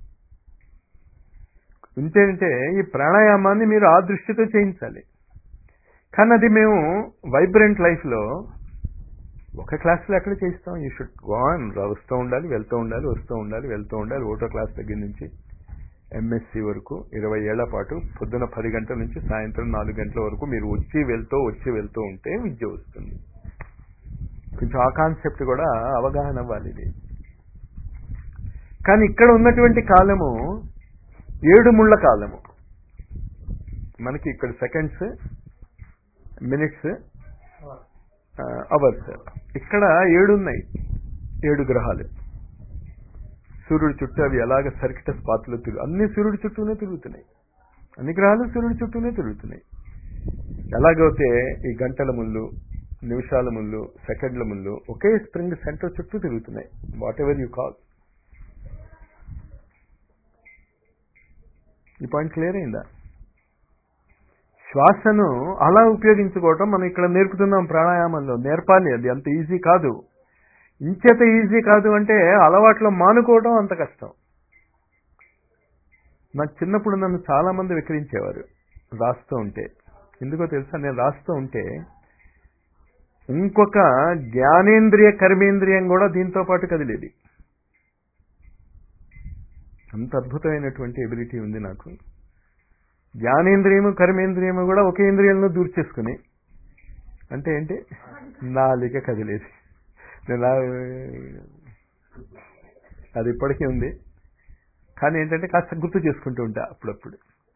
ఇంతేంటే ఈ ప్రాణాయామాన్ని మీరు ఆ దృష్టితో చేయించాలి కానీ అది మేము వైబ్రెంట్ లైఫ్లో ఒక క్లాస్లో ఎక్కడ చేయిస్తాం యూ షుడ్ గో ఆన్ వస్తూ ఉండాలి వెళ్తూ ఉండాలి వస్తూ ఉండాలి వెళ్తూ ఉండాలి ఓటో క్లాస్ దగ్గర నుంచి ఎంఎస్సి వరకు ఇరవై ఏళ్ల పాటు పొద్దున పది గంటల నుంచి సాయంత్రం నాలుగు గంటల వరకు మీరు వచ్చి వెళ్తూ వచ్చి వెళ్తూ ఉంటే విద్య వస్తుంది కొంచెం ఆ కాన్సెప్ట్ కూడా అవగాహన అవ్వాలి ఇది కానీ ఇక్కడ ఉన్నటువంటి కాలము ఏడు ముళ్ళ కాలము మనకి ఇక్కడ సెకండ్స్ మినిట్స్ అవర్స్ ఇక్కడ ఏడు ఉన్నాయి ఏడు గ్రహాలు సూర్యుడి చుట్టూ అవి ఎలాగ సర్కిటస్ పాత్రలో తిరుగు అన్ని సూర్యుడి చుట్టూనే తిరుగుతున్నాయి అన్ని గ్రహాలు సూర్యుడి చుట్టూనే తిరుగుతున్నాయి ఎలాగైతే ఈ గంటల ముళ్ళు నిమిషాల ముళ్ళు సెకండ్ల ముళ్ళు ఒకే స్ప్రింగ్ సెంటర్ చుట్టూ తిరుగుతున్నాయి వాట్ ఎవర్ యూ కాల్ ఈ పాయింట్ క్లియర్ అయిందా శ్వాసను అలా ఉపయోగించుకోవటం మనం ఇక్కడ నేర్పుతున్నాం ప్రాణాయామంలో నేర్పాలి అది అంత ఈజీ కాదు ఇంచేత ఈజీ కాదు అంటే అలవాట్లో మానుకోవడం అంత కష్టం నాకు చిన్నప్పుడు నన్ను చాలా మంది విక్రించేవారు రాస్తూ ఉంటే ఎందుకో తెలుసా నేను రాస్తూ ఉంటే ఇంకొక జ్ఞానేంద్రియ కర్మేంద్రియం కూడా దీంతో పాటు కదిలేది అంత అద్భుతమైనటువంటి ఎబిలిటీ ఉంది నాకు జ్ఞానేంద్రియము కర్మేంద్రియము కూడా ఒకే ఇంద్రియంలో దూర్చేసుకుని అంటే ఏంటి నాలిక కదిలేది నేను అది ఇప్పటికీ ఉంది కానీ ఏంటంటే కాస్త గుర్తు చేసుకుంటూ ఉంటా అప్పుడప్పుడు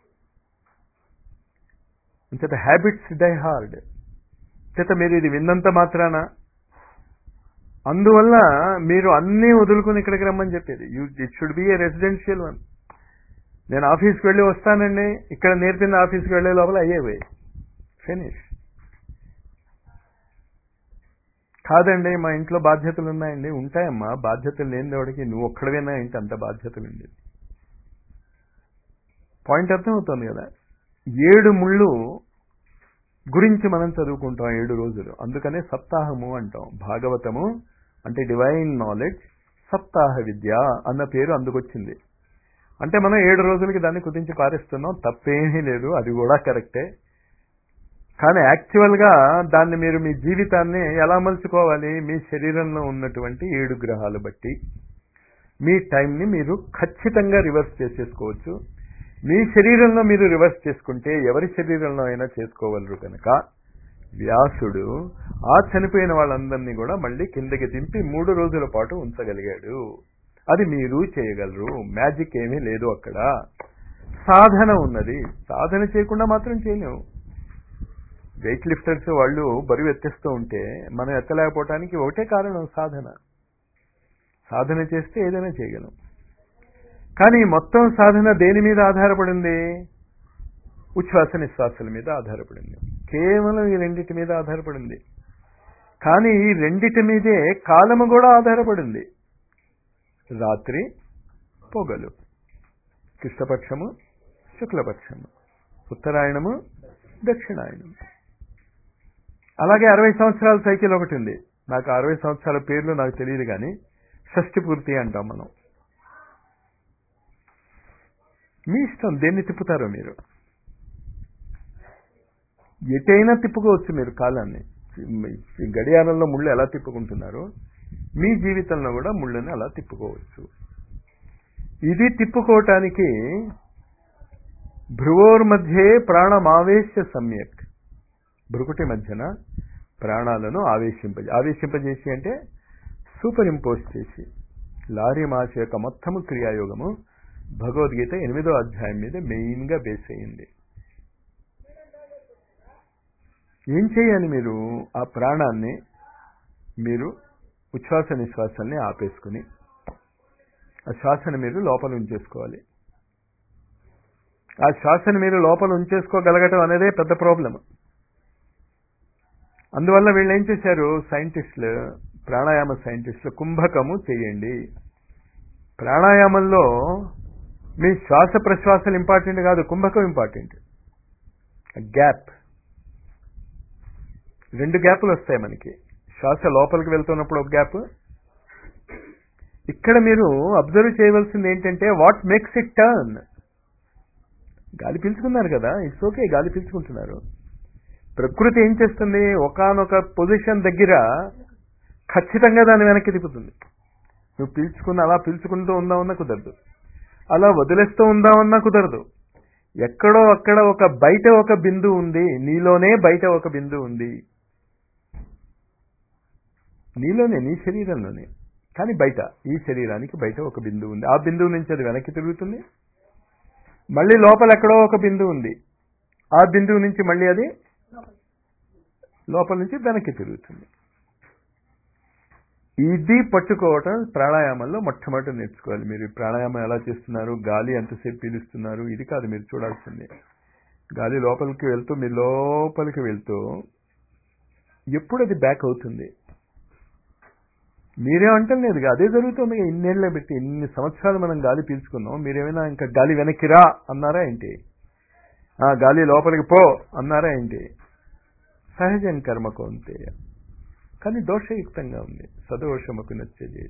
అంచేత హ్యాబిట్స్ డై హార్డ్ చేత మీరు ఇది విన్నంత మాత్రాన అందువల్ల మీరు అన్నీ వదులుకుని ఇక్కడికి రమ్మని చెప్పేది you it should be a residential one నేను ఆఫీస్కి వెళ్ళి వస్తానండి ఇక్కడ నేర్పింది ఆఫీస్కి వెళ్ళే లోపల అయ్యేవి ఫినిష్ కాదండి మా ఇంట్లో బాధ్యతలు ఉన్నాయండి ఉంటాయమ్మా బాధ్యతలు లేని వాడికి నువ్వు ఒక్కడవేనా ఏంటి అంత బాధ్యతలు ఉంది పాయింట్ అర్థమవుతుంది కదా ఏడు ముళ్ళు గురించి మనం చదువుకుంటాం ఏడు రోజులు అందుకనే సప్తాహము అంటాం భాగవతము అంటే డివైన్ నాలెడ్జ్ సప్తాహ విద్య అన్న పేరు అందుకొచ్చింది అంటే మనం ఏడు రోజులకి దాన్ని కుదించి పారేస్తున్నాం తప్పేమీ లేదు అది కూడా కరెక్టే కానీ యాక్చువల్గా దాన్ని మీరు మీ జీవితాన్ని ఎలా మలుచుకోవాలి మీ శరీరంలో ఉన్నటువంటి ఏడు గ్రహాలు బట్టి మీ టైంని మీరు ఖచ్చితంగా రివర్స్ చేసేసుకోవచ్చు మీ శరీరంలో మీరు రివర్స్ చేసుకుంటే ఎవరి శరీరంలో అయినా చేసుకోగలరు కనుక వ్యాసుడు ఆ చనిపోయిన వాళ్ళందరినీ కూడా మళ్ళీ కిందకి దింపి మూడు రోజుల పాటు ఉంచగలిగాడు అది మీరు చేయగలరు మ్యాజిక్ ఏమీ లేదు అక్కడ సాధన ఉన్నది సాధన చేయకుండా మాత్రం చేయలేము వెయిట్ లిఫ్టర్స్ వాళ్ళు బరువు ఎత్తేస్తూ ఉంటే మనం ఎత్తలేకపోవటానికి ఒకటే కారణం సాధన సాధన చేస్తే ఏదైనా చేయగలం కానీ మొత్తం సాధన దేని మీద ఆధారపడింది ఉచ్ఛ్వాస నిశ్వాసాల మీద ఆధారపడింది కేవలం ఈ రెండిటి మీద ఆధారపడింది కానీ ఈ రెండిటి మీదే కాలము కూడా ఆధారపడింది రాత్రి పొగలు కృష్ణపక్షము శుక్లపక్షము ఉత్తరాయణము దక్షిణాయనం అలాగే అరవై సంవత్సరాల సైకిల్ ఒకటి ఉంది నాకు అరవై సంవత్సరాల పేర్లు నాకు తెలియదు కానీ షష్టి పూర్తి అంటాం మనం మీ ఇష్టం దేన్ని తిప్పుతారో మీరు ఎటైనా తిప్పుకోవచ్చు మీరు కాలాన్ని ఈ గడియారంలో ముళ్ళు ఎలా తిప్పుకుంటున్నారో మీ జీవితంలో కూడా ముళ్ళని అలా తిప్పుకోవచ్చు ఇది తిప్పుకోవటానికి భ్రువోర్ మధ్యే ప్రాణమావేశ్య సమ్యక్ భ్రుకుటి మధ్యన ప్రాణాలను ఆవేశింపజే ఆవేశింపజేసి అంటే సూపర్ ఇంపోజ్ చేసి లారీ మాస యొక్క మొత్తము క్రియాయోగము భగవద్గీత ఎనిమిదో అధ్యాయం మీద మెయిన్గా బేస్ అయింది ఏం చేయాలి మీరు ఆ ప్రాణాన్ని మీరు ఉచ్ఛ్వాస నిశ్వాసాన్ని ఆపేసుకుని ఆ శ్వాసను మీరు లోపల ఉంచేసుకోవాలి ఆ శ్వాసను మీరు లోపల ఉంచేసుకోగలగటం అనేదే పెద్ద ప్రాబ్లం అందువల్ల వీళ్ళు ఏం చేశారు సైంటిస్టులు ప్రాణాయామ సైంటిస్టులు కుంభకము చేయండి ప్రాణాయామంలో మీ శ్వాస ప్రశ్వాసలు ఇంపార్టెంట్ కాదు కుంభకం ఇంపార్టెంట్ గ్యాప్ రెండు గ్యాపులు వస్తాయి మనకి శ్వాస లోపలికి వెళ్తున్నప్పుడు ఒక గ్యాప్ ఇక్కడ మీరు అబ్జర్వ్ చేయవలసింది ఏంటంటే వాట్ మేక్స్ ఇట్ టర్న్ గాలి పీల్చుకున్నారు కదా ఇట్స్ ఓకే గాలి పీల్చుకుంటున్నారు ప్రకృతి ఏం చేస్తుంది ఒకనొక పొజిషన్ దగ్గర ఖచ్చితంగా దాన్ని వెనక్కి తిప్పుతుంది నువ్వు పీల్చుకున్న అలా పీల్చుకుంటూ ఉందామన్నా కుదరదు అలా వదిలేస్తూ ఉందామన్నా కుదరదు ఎక్కడో అక్కడ ఒక బయట ఒక బిందు ఉంది నీలోనే బయట ఒక బిందు ఉంది నీలోనే నీ శరీరంలోనే కానీ బయట ఈ శరీరానికి బయట ఒక బిందువు ఉంది ఆ బిందువు నుంచి అది వెనక్కి తిరుగుతుంది మళ్ళీ లోపల ఎక్కడో ఒక బిందువు ఉంది ఆ బిందువు నుంచి మళ్ళీ అది లోపల నుంచి వెనక్కి తిరుగుతుంది ఇది పట్టుకోవటం ప్రాణాయామంలో మొట్టమొదటి నేర్చుకోవాలి మీరు ప్రాణాయామం ఎలా చేస్తున్నారు గాలి ఎంతసేపు పీలుస్తున్నారు ఇది కాదు మీరు చూడాల్సింది గాలి లోపలికి వెళ్తూ మీరు లోపలికి వెళ్తూ ఎప్పుడు అది బ్యాక్ అవుతుంది మీరేమంటాం లేదు అదే జరుగుతుంది ఇన్నేళ్ల పెట్టి ఇన్ని సంవత్సరాలు మనం గాలి పీల్చుకున్నాం మీరేమైనా ఇంకా గాలి వెనక్కి రా అన్నారా ఏంటి ఆ గాలి లోపలికి పో అన్నారా ఏంటి సహజం కర్మకు అంతే కానీ దోషయుక్తంగా ఉంది సదోషముకు నచ్చేది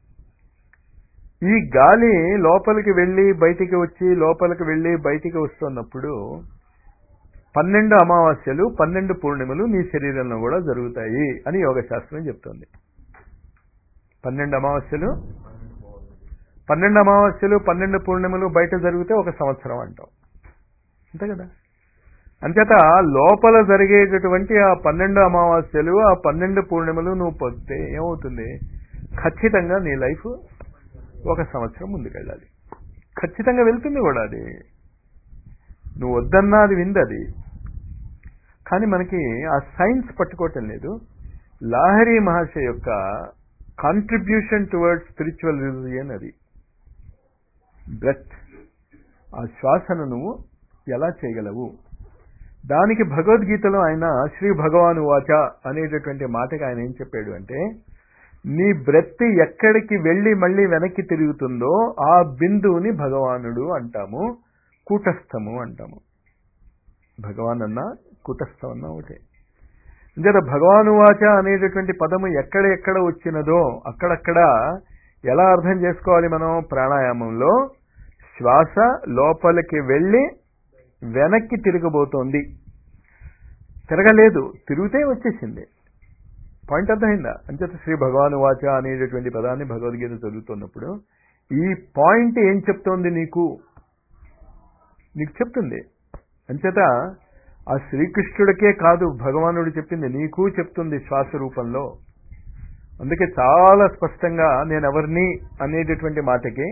ఈ గాలి లోపలికి వెళ్ళి బయటికి వచ్చి లోపలికి వెళ్ళి బయటికి వస్తున్నప్పుడు పన్నెండు అమావాస్యలు పన్నెండు పూర్ణిమలు నీ శరీరంలో కూడా జరుగుతాయి అని యోగశాస్త్రం చెప్తోంది పన్నెండు అమావాస్యలు పన్నెండు అమావాస్యలు పన్నెండు పూర్ణిమలు బయట జరిగితే ఒక సంవత్సరం అంటాం అంతే కదా అంచేత లోపల జరిగేటటువంటి ఆ పన్నెండు అమావాస్యలు ఆ పన్నెండు పూర్ణిమలు నువ్వు పొందితే ఏమవుతుంది ఖచ్చితంగా నీ లైఫ్ ఒక సంవత్సరం ముందుకెళ్ళాలి ఖచ్చితంగా వెళ్తుంది కూడా అది నువ్వు వద్దన్నా అది వింది అది కానీ మనకి ఆ సైన్స్ పట్టుకోవటం లేదు లాహరి మహర్షి యొక్క కాంట్రిబ్యూషన్ టువర్డ్స్ స్పిరిచువల్ రిలీజియన్ అది బ్రెత్ ఆ శ్వాసను నువ్వు ఎలా చేయగలవు దానికి భగవద్గీతలో ఆయన శ్రీ భగవాను వాచ అనేటటువంటి మాటకి ఆయన ఏం చెప్పాడు అంటే నీ బ్రెత్ ఎక్కడికి వెళ్ళి మళ్ళీ వెనక్కి తిరుగుతుందో ఆ బిందువుని భగవానుడు అంటాము కూటస్థము అంటాము భగవాన్ అన్న కూటస్థం అన్న ఒకటే అంటే భగవానువాచ అనేటటువంటి పదము ఎక్కడ ఎక్కడ వచ్చినదో అక్కడక్కడ ఎలా అర్థం చేసుకోవాలి మనం ప్రాణాయామంలో శ్వాస లోపలికి వెళ్ళి వెనక్కి తిరగబోతోంది తిరగలేదు తిరిగితే వచ్చేసింది పాయింట్ అర్థమైందా అంచేత శ్రీ భగవాను వాచ అనేటటువంటి పదాన్ని భగవద్గీత చదువుతున్నప్పుడు ఈ పాయింట్ ఏం చెప్తోంది నీకు నీకు చెప్తుంది అంచేత ఆ శ్రీకృష్ణుడికే కాదు భగవానుడు చెప్పింది నీకు చెప్తుంది శ్వాస రూపంలో అందుకే చాలా స్పష్టంగా నేను ఎవరిని అనేటటువంటి మాటకి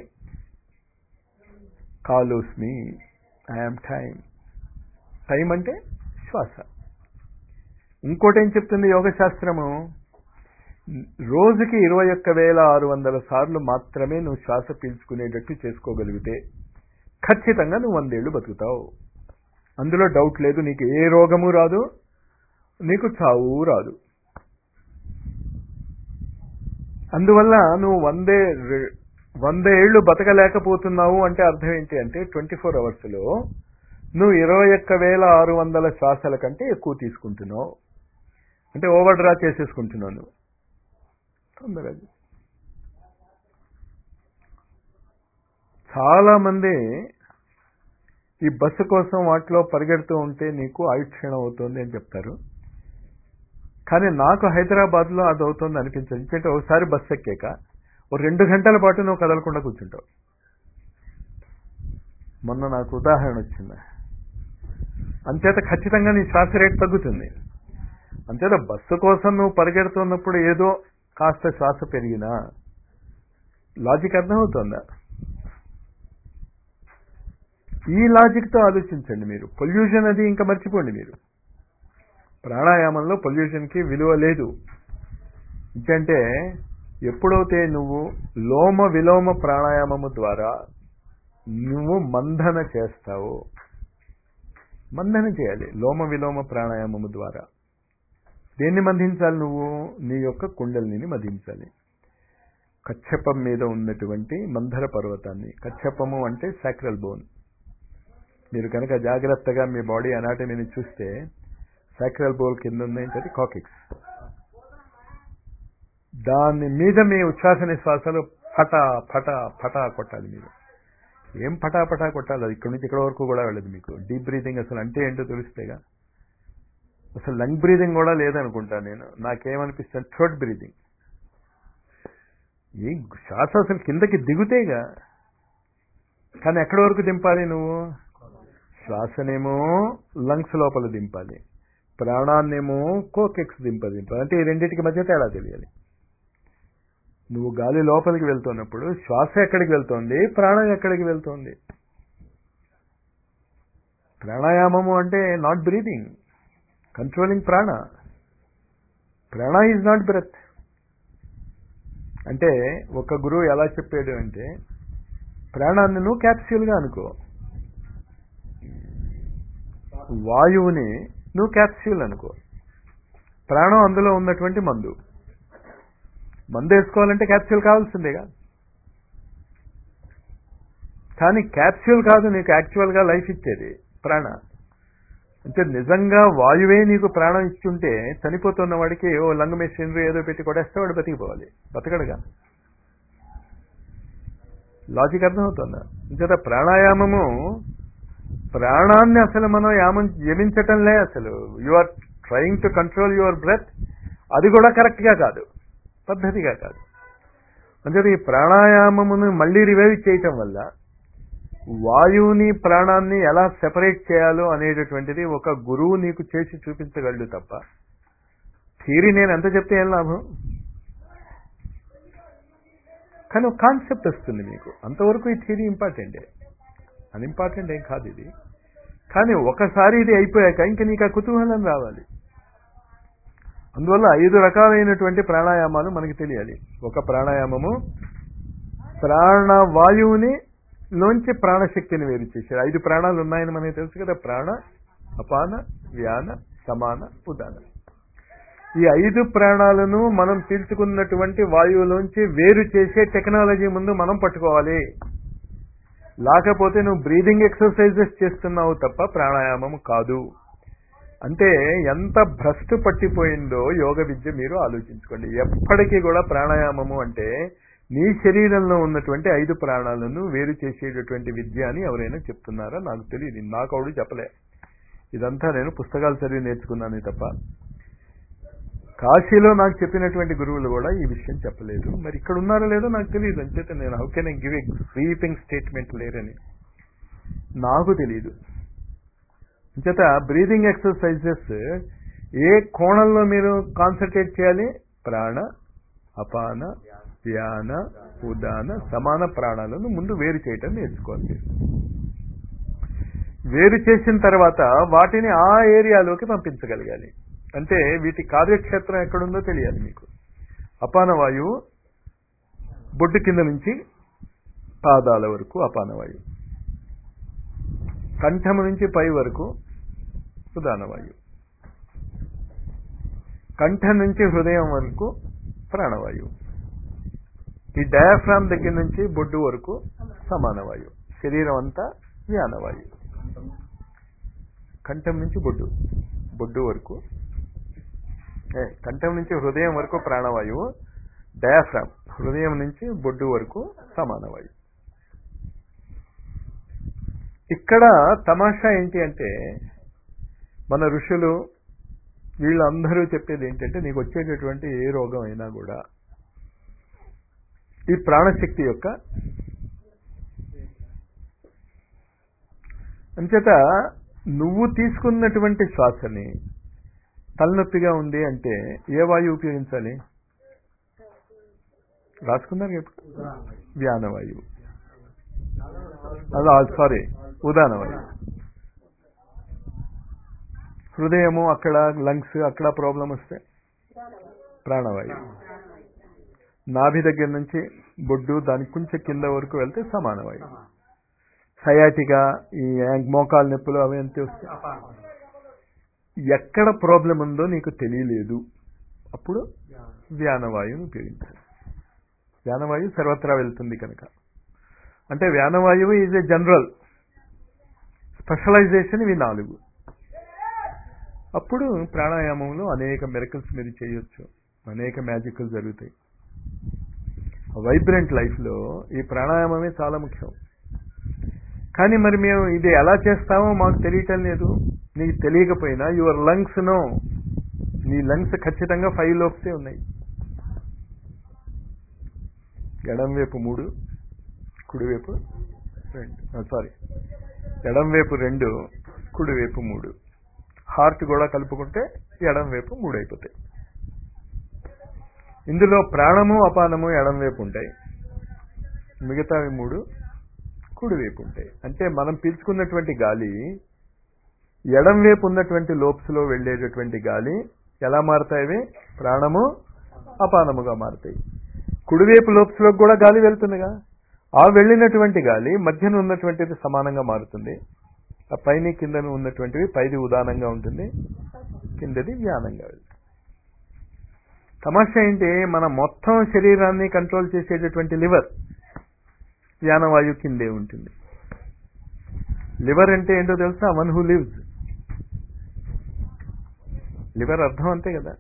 కాలోస్మి ఐఎమ్ టైం టైం అంటే శ్వాస ఇంకోటి ఏం చెప్తుంది యోగ శాస్త్రము రోజుకి ఇరవై ఒక్క వేల ఆరు వందల సార్లు మాత్రమే నువ్వు శ్వాస పీల్చుకునేటట్టు చేసుకోగలిగితే ఖచ్చితంగా నువ్వు వందేళ్లు బతుకుతావు అందులో డౌట్ లేదు నీకు ఏ రోగము రాదు నీకు చావు రాదు అందువల్ల నువ్వు వందే వంద ఏళ్లు బతకలేకపోతున్నావు అంటే అర్థం ఏంటి అంటే ట్వంటీ ఫోర్ అవర్స్లో నువ్వు ఇరవై ఒక్క వేల ఆరు వందల శ్వాసల కంటే ఎక్కువ తీసుకుంటున్నావు అంటే ఓవర్ డ్రా చేసేసుకుంటున్నావు నువ్వు తొందరగా చాలా మంది ఈ బస్సు కోసం వాటిలో పరిగెడుతూ ఉంటే నీకు ఆయుక్షీణం అవుతుంది అని చెప్తారు కానీ నాకు హైదరాబాద్లో అది అవుతుంది అనిపించదు ఎందుకంటే ఒకసారి బస్సు ఎక్కాక ఓ రెండు గంటల పాటు నువ్వు కదలకుండా కూర్చుంటావు మొన్న నాకు ఉదాహరణ వచ్చింది అంచేత ఖచ్చితంగా నీ శ్వాస రేట్ తగ్గుతుంది అంచేత బస్సు కోసం నువ్వు పరిగెడుతున్నప్పుడు ఏదో కాస్త శ్వాస పెరిగినా లాజిక్ అర్థమవుతుందా ఈ లాజిక్తో ఆలోచించండి మీరు పొల్యూషన్ అది ఇంకా మర్చిపోండి మీరు ప్రాణాయామంలో పొల్యూషన్కి విలువ లేదు ఎందుకంటే ఎప్పుడైతే నువ్వు లోమ విలోమ ప్రాణాయామము ద్వారా నువ్వు మంధన చేస్తావో మంధన చేయాలి లోమ విలోమ ప్రాణాయామము ద్వారా దేన్ని మంధించాలి నువ్వు నీ యొక్క కుండలిని మధించాలి కచ్చపం మీద ఉన్నటువంటి మంధర పర్వతాన్ని కచ్చపము అంటే సాక్రల్ బోన్ మీరు కనుక జాగ్రత్తగా మీ బాడీ అనాటమీని చూస్తే సాక్రల్ బోల్ కింద ఉంది ఏంటది కాకిక్స్ దాని మీద మీ ఉచ్ఛ్వాస నిశ్వాసాలు ఫట ఫట ఫట కొట్టాలి మీరు ఏం పటా పటా కొట్టాలి అది ఇక్కడి నుంచి ఇక్కడ వరకు కూడా వెళ్ళదు మీకు డీప్ బ్రీతింగ్ అసలు అంటే ఏంటో తెలిస్తేగా అసలు లంగ్ బ్రీదింగ్ కూడా లేదనుకుంటా నేను నాకేమనిపిస్తుంది థ్రోట్ బ్రీదింగ్ ఈ శ్వాస అసలు కిందకి దిగుతేగా కానీ ఎక్కడి వరకు దింపాలి నువ్వు శ్వాసనేమో లంగ్స్ లోపల దింపాలి ప్రాణాన్నేమో కోకెక్స్ దింప దింపాలి అంటే ఈ రెండింటికి మధ్య తేడా తెలియాలి నువ్వు గాలి లోపలికి వెళ్తున్నప్పుడు శ్వాస ఎక్కడికి వెళ్తోంది ప్రాణం ఎక్కడికి వెళ్తోంది ప్రాణాయామము అంటే నాట్ బ్రీదింగ్ కంట్రోలింగ్ ప్రాణ ప్రాణ ఈజ్ నాట్ బ్రెత్ అంటే ఒక గురువు ఎలా చెప్పాడు అంటే ప్రాణాన్ని నువ్వు క్యాప్స్యూల్గా అనుకో వాయువుని నువ్వు క్యాప్స్యూల్ అనుకో ప్రాణం అందులో ఉన్నటువంటి మందు మందు వేసుకోవాలంటే క్యాప్స్యూల్ కావాల్సిందేగా కానీ క్యాప్స్యూల్ కాదు నీకు యాక్చువల్గా లైఫ్ ఇచ్చేది ప్రాణ అంటే నిజంగా వాయువే నీకు ప్రాణం ఇచ్చుంటే చనిపోతున్న వాడికి ఓ లంగ్ మెషినరీ ఏదో పెట్టి కొట్టేస్తే వాడు బతికిపోవాలి బతకడుగా లాజిక్ అర్థమవుతుందా ఇంకట ప్రాణాయామము ప్రాణాన్ని అసలు మనం యామం యమించటంలే అసలు you are trying to control your breath అది కూడా కరెక్ట్గా కాదు పద్ధతిగా కాదు అంటే ఈ ప్రాణాయామమును మళ్ళీ రివైవ్ చేయటం వల్ల వాయువుని ప్రాణాన్ని ఎలా సెపరేట్ చేయాలో అనేటటువంటిది ఒక గురువు నీకు చేసి చూపించగలడు తప్ప థీరీ నేను ఎంత చెప్తే ఏం లాభం కానీ ఒక కాన్సెప్ట్ వస్తుంది మీకు అంతవరకు ఈ థియరీ ఇంపార్టెంటే అన్ఇంపార్టెంట్ ఏం కాదు ఇది కానీ ఒకసారి ఇది అయిపోయాక ఇంకా నీకు ఆ కుతూహలం రావాలి అందువల్ల ఐదు రకాలైనటువంటి ప్రాణాయామాలు మనకి తెలియాలి ఒక ప్రాణాయామము ప్రాణవాయువుని లోంచి ప్రాణశక్తిని వేరు చేశారు ఐదు ప్రాణాలు ఉన్నాయని మనకి తెలుసు కదా ప్రాణ అపాన వ్యాన సమాన ఉదాన ఈ ఐదు ప్రాణాలను మనం పీల్చుకున్నటువంటి వాయువులోంచి వేరు చేసే టెక్నాలజీ ముందు మనం పట్టుకోవాలి లేకపోతే నువ్వు బ్రీదింగ్ ఎక్సర్సైజెస్ చేస్తున్నావు తప్ప ప్రాణాయామం కాదు అంటే ఎంత భ్రష్టు పట్టిపోయిందో యోగ విద్య మీరు ఆలోచించుకోండి ఎప్పటికీ కూడా ప్రాణాయామము అంటే నీ శరీరంలో ఉన్నటువంటి ఐదు ప్రాణాలను వేరు చేసేటటువంటి విద్య అని ఎవరైనా చెప్తున్నారా నాకు తెలియదు నాకు ఆవిడ చెప్పలే ఇదంతా నేను పుస్తకాలు చదివి నేర్చుకున్నానే తప్ప కాశీలో నాకు చెప్పినటువంటి గురువులు కూడా ఈ విషయం చెప్పలేదు మరి ఇక్కడ ఉన్నారో లేదో నాకు తెలియదు అంచేత నేను how can I give a sweeping statement లేరని నాకు తెలియదు అంచేత బ్రీదింగ్ ఎక్సర్సైజెస్ ఏ కోణంలో మీరు కాన్సన్ట్రేట్ చేయాలి ప్రాణ అపాన వ్యాన ఉదాన సమాన ప్రాణాలను ముందు వేరు చేయటం నేర్చుకోవాలి వేరు చేసిన తర్వాత వాటిని ఆ ఏరియాలోకి పంపించగలగాలి అంటే వీటి కార్యక్షేత్రం ఎక్కడుందో తెలియాలి మీకు అపాన వాయువు బొడ్డు కింద నుంచి పాదాల వరకు అపాన వాయువు కంఠము నుంచి పై వరకు ఉదాన వాయువు కంఠం నుంచి హృదయం వరకు ప్రాణవాయువు ఈ డయాఫ్రామ్ దగ్గర నుంచి బొడ్డు వరకు సమాన వాయువు శరీరం అంతా వ్యానవాయువు కంఠం నుంచి బొడ్డు బొడ్డు వరకు ఏ, కంఠం నుంచి హృదయం వరకు ప్రాణవాయువు డయాఫ్రామ్ హృదయం నుంచి బొడ్డు వరకు సమాన వాయువు ఇక్కడ తమాషా ఏంటి అంటే మన ఋషులు వీళ్ళందరూ చెప్పేది ఏంటంటే నీకు వచ్చేటటువంటి ఏ రోగం అయినా కూడా ఈ ప్రాణశక్తి యొక్క అంచేత నువ్వు తీసుకున్నటువంటి శ్వాసని తలనొప్పిగా ఉంది అంటే ఏ వాయువు ఉపయోగించాలి రాసుకున్నారు ఎప్పుడు వ్యానవాయువు అలా సారీ ఉదాన వాయువు హృదయము అక్కడ లంగ్స్ అక్కడ ప్రాబ్లం వస్తే ప్రాణవాయువు నాభి దగ్గర నుంచి బొడ్డు దానికి కొంచెం కింద వరకు వెళ్తే సమానవాయువు సయాటిగా ఈ మోకాలు నొప్పులు అవి ఎంత వస్తాయి ఎక్కడ ప్రాబ్లం ఉందో నీకు తెలియలేదు అప్పుడు వ్యానవాయువుని ఉపయోగించాలి వ్యానవాయువు సర్వత్రా వెళ్తుంది కనుక అంటే వ్యానవాయువు ఈజ్ ఏ జనరల్ స్పెషలైజేషన్ ఇవి నాలుగు అప్పుడు ప్రాణాయామంలో అనేక మెరకల్స్ మీరు చేయొచ్చు అనేక మ్యాజిక్లు జరుగుతాయి వైబ్రెంట్ లైఫ్లో ఈ ప్రాణాయామమే చాలా ముఖ్యం కానీ మరి మేము ఇది ఎలా చేస్తామో మాకు తెలియటం లేదు నీకు తెలియకపోయినా యువర్ లంగ్స్ నో నీ లంగ్స్ ఖచ్చితంగా ఫైవ్ లోప్సే ఉన్నాయి ఎడం వైపు మూడు కుడివైపు రెండు సారీ ఎడం వైపు రెండు కుడివైపు మూడు హార్ట్ కూడా కలుపుకుంటే ఎడం వైపు మూడు అయిపోతాయి ఇందులో ప్రాణము అపానము ఎడం వైపు ఉంటాయి మిగతావి మూడు కుడివైపు ఉంటాయి అంటే మనం పీల్చుకున్నటువంటి గాలి ఎడం వైపు ఉన్నటువంటి లోప్స్ లో వెళ్ళేటటువంటి గాలి ఎలా మారుతాయి ప్రాణము అపానముగా మారుతాయి కుడివైపు లోప్స్ లో కూడా గాలి వెళ్తుందిగా ఆ వెళ్ళినటువంటి గాలి మధ్యన ఉన్నటువంటిది సమానంగా మారుతుంది ఆ పైన కిందన ఉన్నటువంటివి పైది ఉదానంగా ఉంటుంది కిందది వ్యానంగా వెళ్తుంది సమస్య ఏంటి మన మొత్తం శరీరాన్ని కంట్రోల్ చేసేటటువంటి లివర్ వ్యానవాయు కిందే ఉంటుంది లివర్ అంటే ఏంటో తెలుసా వన్ హూ లివ్స్ లివర్ అర్థం అంతే కదా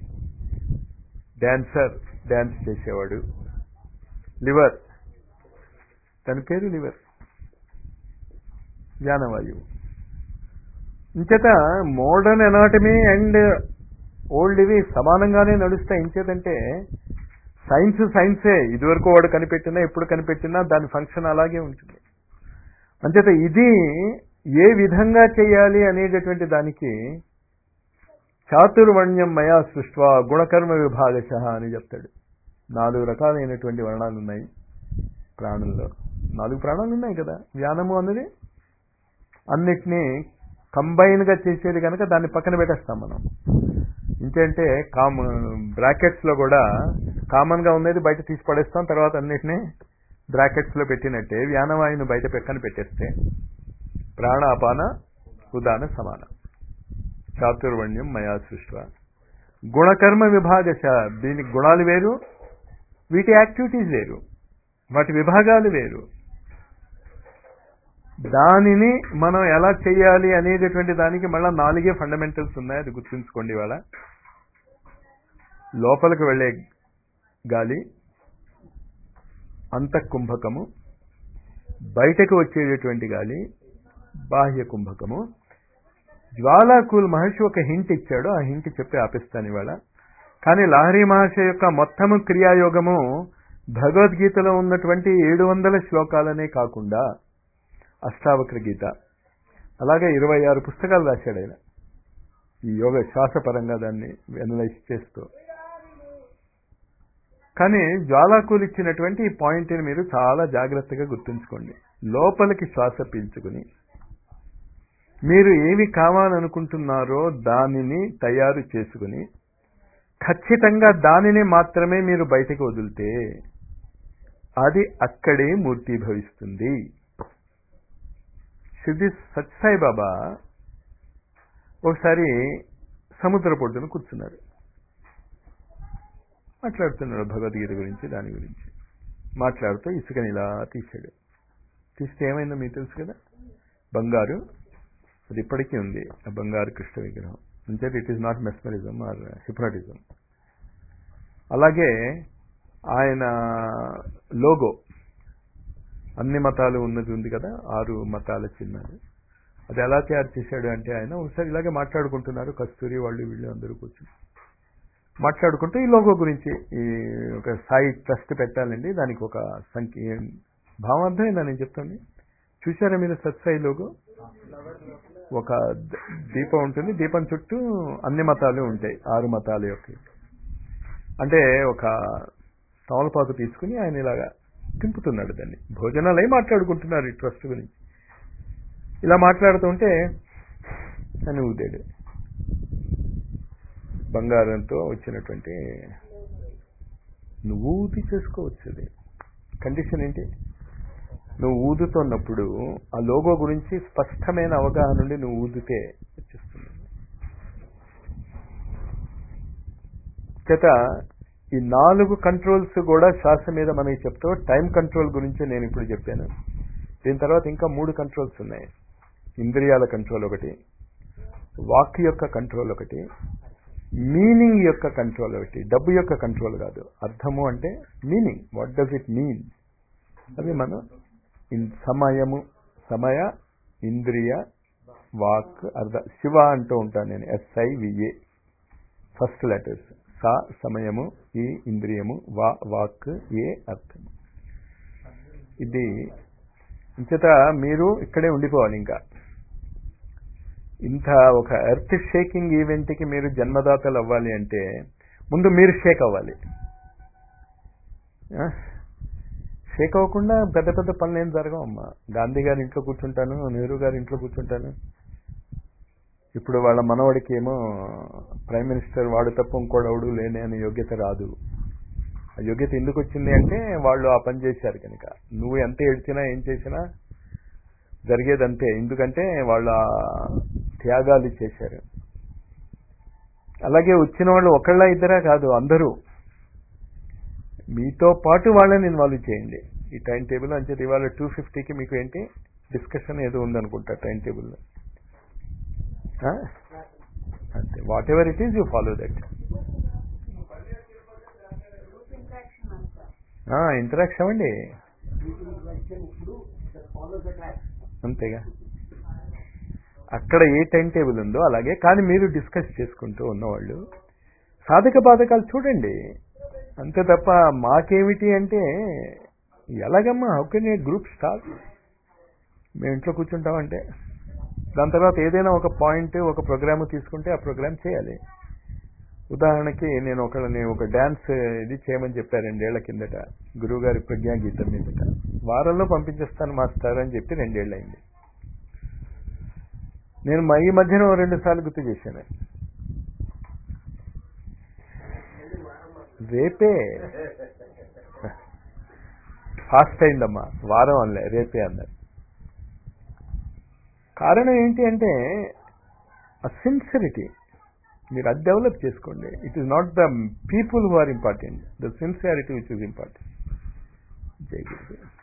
డాన్సర్ డాన్స్ చేసేవాడు లివర్ దాని పేరు లివర్ వ్యానవాయువు ఇంచేత మోడర్న్ ఎనాటమీ అండ్ ఓల్డ్ ఇవి సమానంగానే నడుస్తాయి ఇంచేతంటే సైన్స్ సైన్సే ఇదివరకు వాడు కనిపెట్టినా ఎప్పుడు కనిపెట్టినా దాని ఫంక్షన్ అలాగే ఉంటుంది అంచేత ఇది ఏ విధంగా చేయాలి అనేటటువంటి దానికి చాతుర్వర్ణ్యం మయా సృష్వా గుణకర్మ విభాగశ అని చెప్తాడు నాలుగు రకాలైనటువంటి వర్ణాలు ఉన్నాయి ప్రాణంలో నాలుగు ప్రాణాలు ఉన్నాయి కదా వ్యానము అన్నది అన్నిటినీ కంబైన్గా చేసేది కనుక దాన్ని పక్కన పెట్టేస్తాం మనం ఇంకేంటే కామ బ్రాకెట్స్లో కూడా కామన్గా ఉన్నది బయట తీసి పడేస్తాం తర్వాత అన్నిటినీ బ్రాకెట్స్లో పెట్టినట్టే వ్యానవాయువును బయట పక్కన పెట్టేస్తే ప్రాణాపాన ఉదాన సమానం చాతుర్వర్ణ్యం మయా సృష్ట గుణకర్మ విభాగశ దీనికి గుణాలు వేరు వీటి యాక్టివిటీస్ వేరు వాటి విభాగాలు వేరు దానిని మనం ఎలా చేయాలి అనేటటువంటి దానికి మళ్ళీ నాలుగే ఫండమెంటల్స్ ఉన్నాయి అది గుర్తుంచుకోండి ఇవాళ లోపలికి వెళ్ళే గాలి అంతఃకుంభకము బయటకు వచ్చేటటువంటి గాలి బాహ్య కుంభకము జ్వాలాకూల్ మహర్షి ఒక హింట్ ఇచ్చాడు ఆ హింట్ చెప్పి ఆపిస్తాను ఇవాళ కానీ లహరి మహర్షి యొక్క మొత్తము క్రియాయోగము భగవద్గీతలో ఉన్నటువంటి ఏడు వందల శ్లోకాలనే కాకుండా అష్టావక్ర గీత అలాగే ఇరవై ఆరు పుస్తకాలు రాశాడు ఆయన ఈ యోగ శ్వాసపరంగా దాన్ని అనలైజ్ చేస్తూ కానీ జ్వాలాకూలు ఇచ్చినటువంటి ఈ పాయింట్ని మీరు చాలా జాగ్రత్తగా గుర్తుంచుకోండి లోపలికి శ్వాస పీల్చుకుని మీరు ఏమి కావాలనుకుంటున్నారో దానిని తయారు చేసుకుని ఖచ్చితంగా దానిని మాత్రమే మీరు బయటకు వదిలితే అది అక్కడే మూర్తీభవిస్తుంది సిద్ధి సత్సాయి బాబా ఒకసారి సముద్ర పొడ్డును కూర్చున్నారు మాట్లాడుతున్నాడు భగవద్గీత గురించి దాని గురించి మాట్లాడుతూ ఇసుకని ఇలా తీసాడు తీస్తే ఏమైందో మీకు తెలుసు కదా బంగారు అది ఇప్పటికీ ఉంది ఆ బంగారు కృష్ణ విగ్రహం అంటే it is not mesmerism or hypnotism అలాగే ఆయన లోగో అన్ని మతాలు ఉన్నది ఉంది కదా ఆరు మతాల చిన్నది అది ఎలా తయారు చేశాడు అంటే ఆయన ఒకసారి ఇలాగే మాట్లాడుకుంటున్నారు కస్తూరి వాళ్ళు వీళ్ళు అందరూ కూర్చొని మాట్లాడుకుంటూ ఈ లోగో గురించి ఈ ఒక సాయి ట్రస్ట్ పెట్టాలండి దానికి ఒక సంఖ్య భావార్థమైందా నేను చెప్తాను చూసారా మీరు సత్సాయి లోగో ఒక ద- దీపం ఉంటుంది దీపం చుట్టూ అన్ని మతాలు ఉంటాయి ఆరు మతాల యొక్క అంటే ఒక తమలపాకు తీసుకుని ఆయన ఇలాగా తింపుతున్నాడు దాన్ని భోజనాలు అయి మాట్లాడుకుంటున్నారు ఈ ట్రస్ట్ గురించి ఇలా మాట్లాడుతుంటే అని ఊదాడు బంగారంతో వచ్చినటువంటి నువ్వు ఊది చేసుకోవచ్చు అది కండిషన్ ఏంటి నువ్వు ఊదుతున్నప్పుడు ఆ లోగో గురించి స్పష్టమైన అవగాహన నుండి నువ్వు ఊదితే వచ్చేస్తుంది చేత ఈ నాలుగు కంట్రోల్స్ కూడా శ్వాస మీద మనకి చెప్తూ టైం కంట్రోల్ గురించి నేను ఇప్పుడు చెప్పాను దీని తర్వాత ఇంకా మూడు కంట్రోల్స్ ఉన్నాయి ఇంద్రియాల కంట్రోల్ ఒకటి వాక్ యొక్క కంట్రోల్ ఒకటి మీనింగ్ యొక్క కంట్రోల్ ఒకటి డబ్బు యొక్క కంట్రోల్ కాదు అర్థము అంటే meaning what does it mean అది మనం ఇన్ సమయము సమయ ఇంద్రియ వాక్ అర్థ శివ అంటూ ఉంటాను నేను ఎస్ఐవిఏ ఫస్ట్ లెటర్స్ సా సమయము ఈ ఇంద్రియము వా వాక్ ఏ అర్థము ఇది ఇంచేత మీరు ఇక్కడే ఉండిపోవాలి ఇంకా ఇంత ఒక ఎర్త్ షేకింగ్ ఈవెంట్కి మీరు జన్మదాతలు అవ్వాలి అంటే ముందు మీరు షేక్ అవ్వాలి ఆ? షేక్ అవ్వకుండా పెద్ద పెద్ద పనులు ఏం జరగవమ్మా గాంధీ గారి ఇంట్లో కూర్చుంటాను నెహ్రూ గారి ఇంట్లో కూర్చుంటాను ఇప్పుడు వాళ్ళ మనవడికి ఏమో ప్రైమ్ మినిస్టర్ వాడు తప్ప ఇంకోడవుడు లేని అనే యోగ్యత రాదు ఆ యోగ్యత ఎందుకు వచ్చింది అంటే వాళ్ళు ఆ పని చేశారు కనుక నువ్వు ఎంత ఏడ్చినా ఏం చేసినా జరిగేది అంతే ఎందుకంటే వాళ్ళ త్యాగాలు చేశారు అలాగే వచ్చిన వాళ్ళు ఒకళ్ళ ఇద్దరా కాదు అందరూ మీతో పాటు వాళ్ళని ఇన్వాల్వ్ చేయండి ఈ టైం టేబుల్ అంచేది ఇవాళ టూ ఫిఫ్టీకి మీకు ఏంటి డిస్కషన్ ఏదో ఉందనుకుంటా టైం టేబుల్లో అంతే whatever it is you follow that interaction అండి అంతేగా అక్కడ ఏ టైం టేబుల్ ఉందో అలాగే కానీ మీరు డిస్కస్ చేసుకుంటూ ఉన్నవాళ్ళు సాధక బాధకాలు చూడండి అంతే తప్ప మాకేమిటి అంటే ఎలాగమ్మా how can a group start మేము ఇంట్లో కూర్చుంటామంటే దాని తర్వాత ఏదైనా ఒక పాయింట్ ఒక ప్రోగ్రామ్ తీసుకుంటే ఆ ప్రోగ్రామ్ చేయాలి ఉదాహరణకి నేను ఒకళ్ళని ఒక డ్యాన్స్ ఇది చేయమని చెప్పారు రెండేళ్ల కిందట గురువుగారి ప్రజ్ఞా గీతం మీదట వారంలో పంపించేస్తాను మాస్టర్ అని చెప్పి రెండేళ్ళు అయింది నేను మా ఈ మధ్యన ఓ రెండు సార్లు గుర్తు చేశాను రేపే ఫాస్ట్ అయిందమ్మా వారం అనలే రేపే అన్నారు కారణం ఏంటి అంటే ఆ సిన్సిరిటీ మీరు అది డెవలప్ చేసుకోండి it is not the people who are important the sincerity which is important జై గురు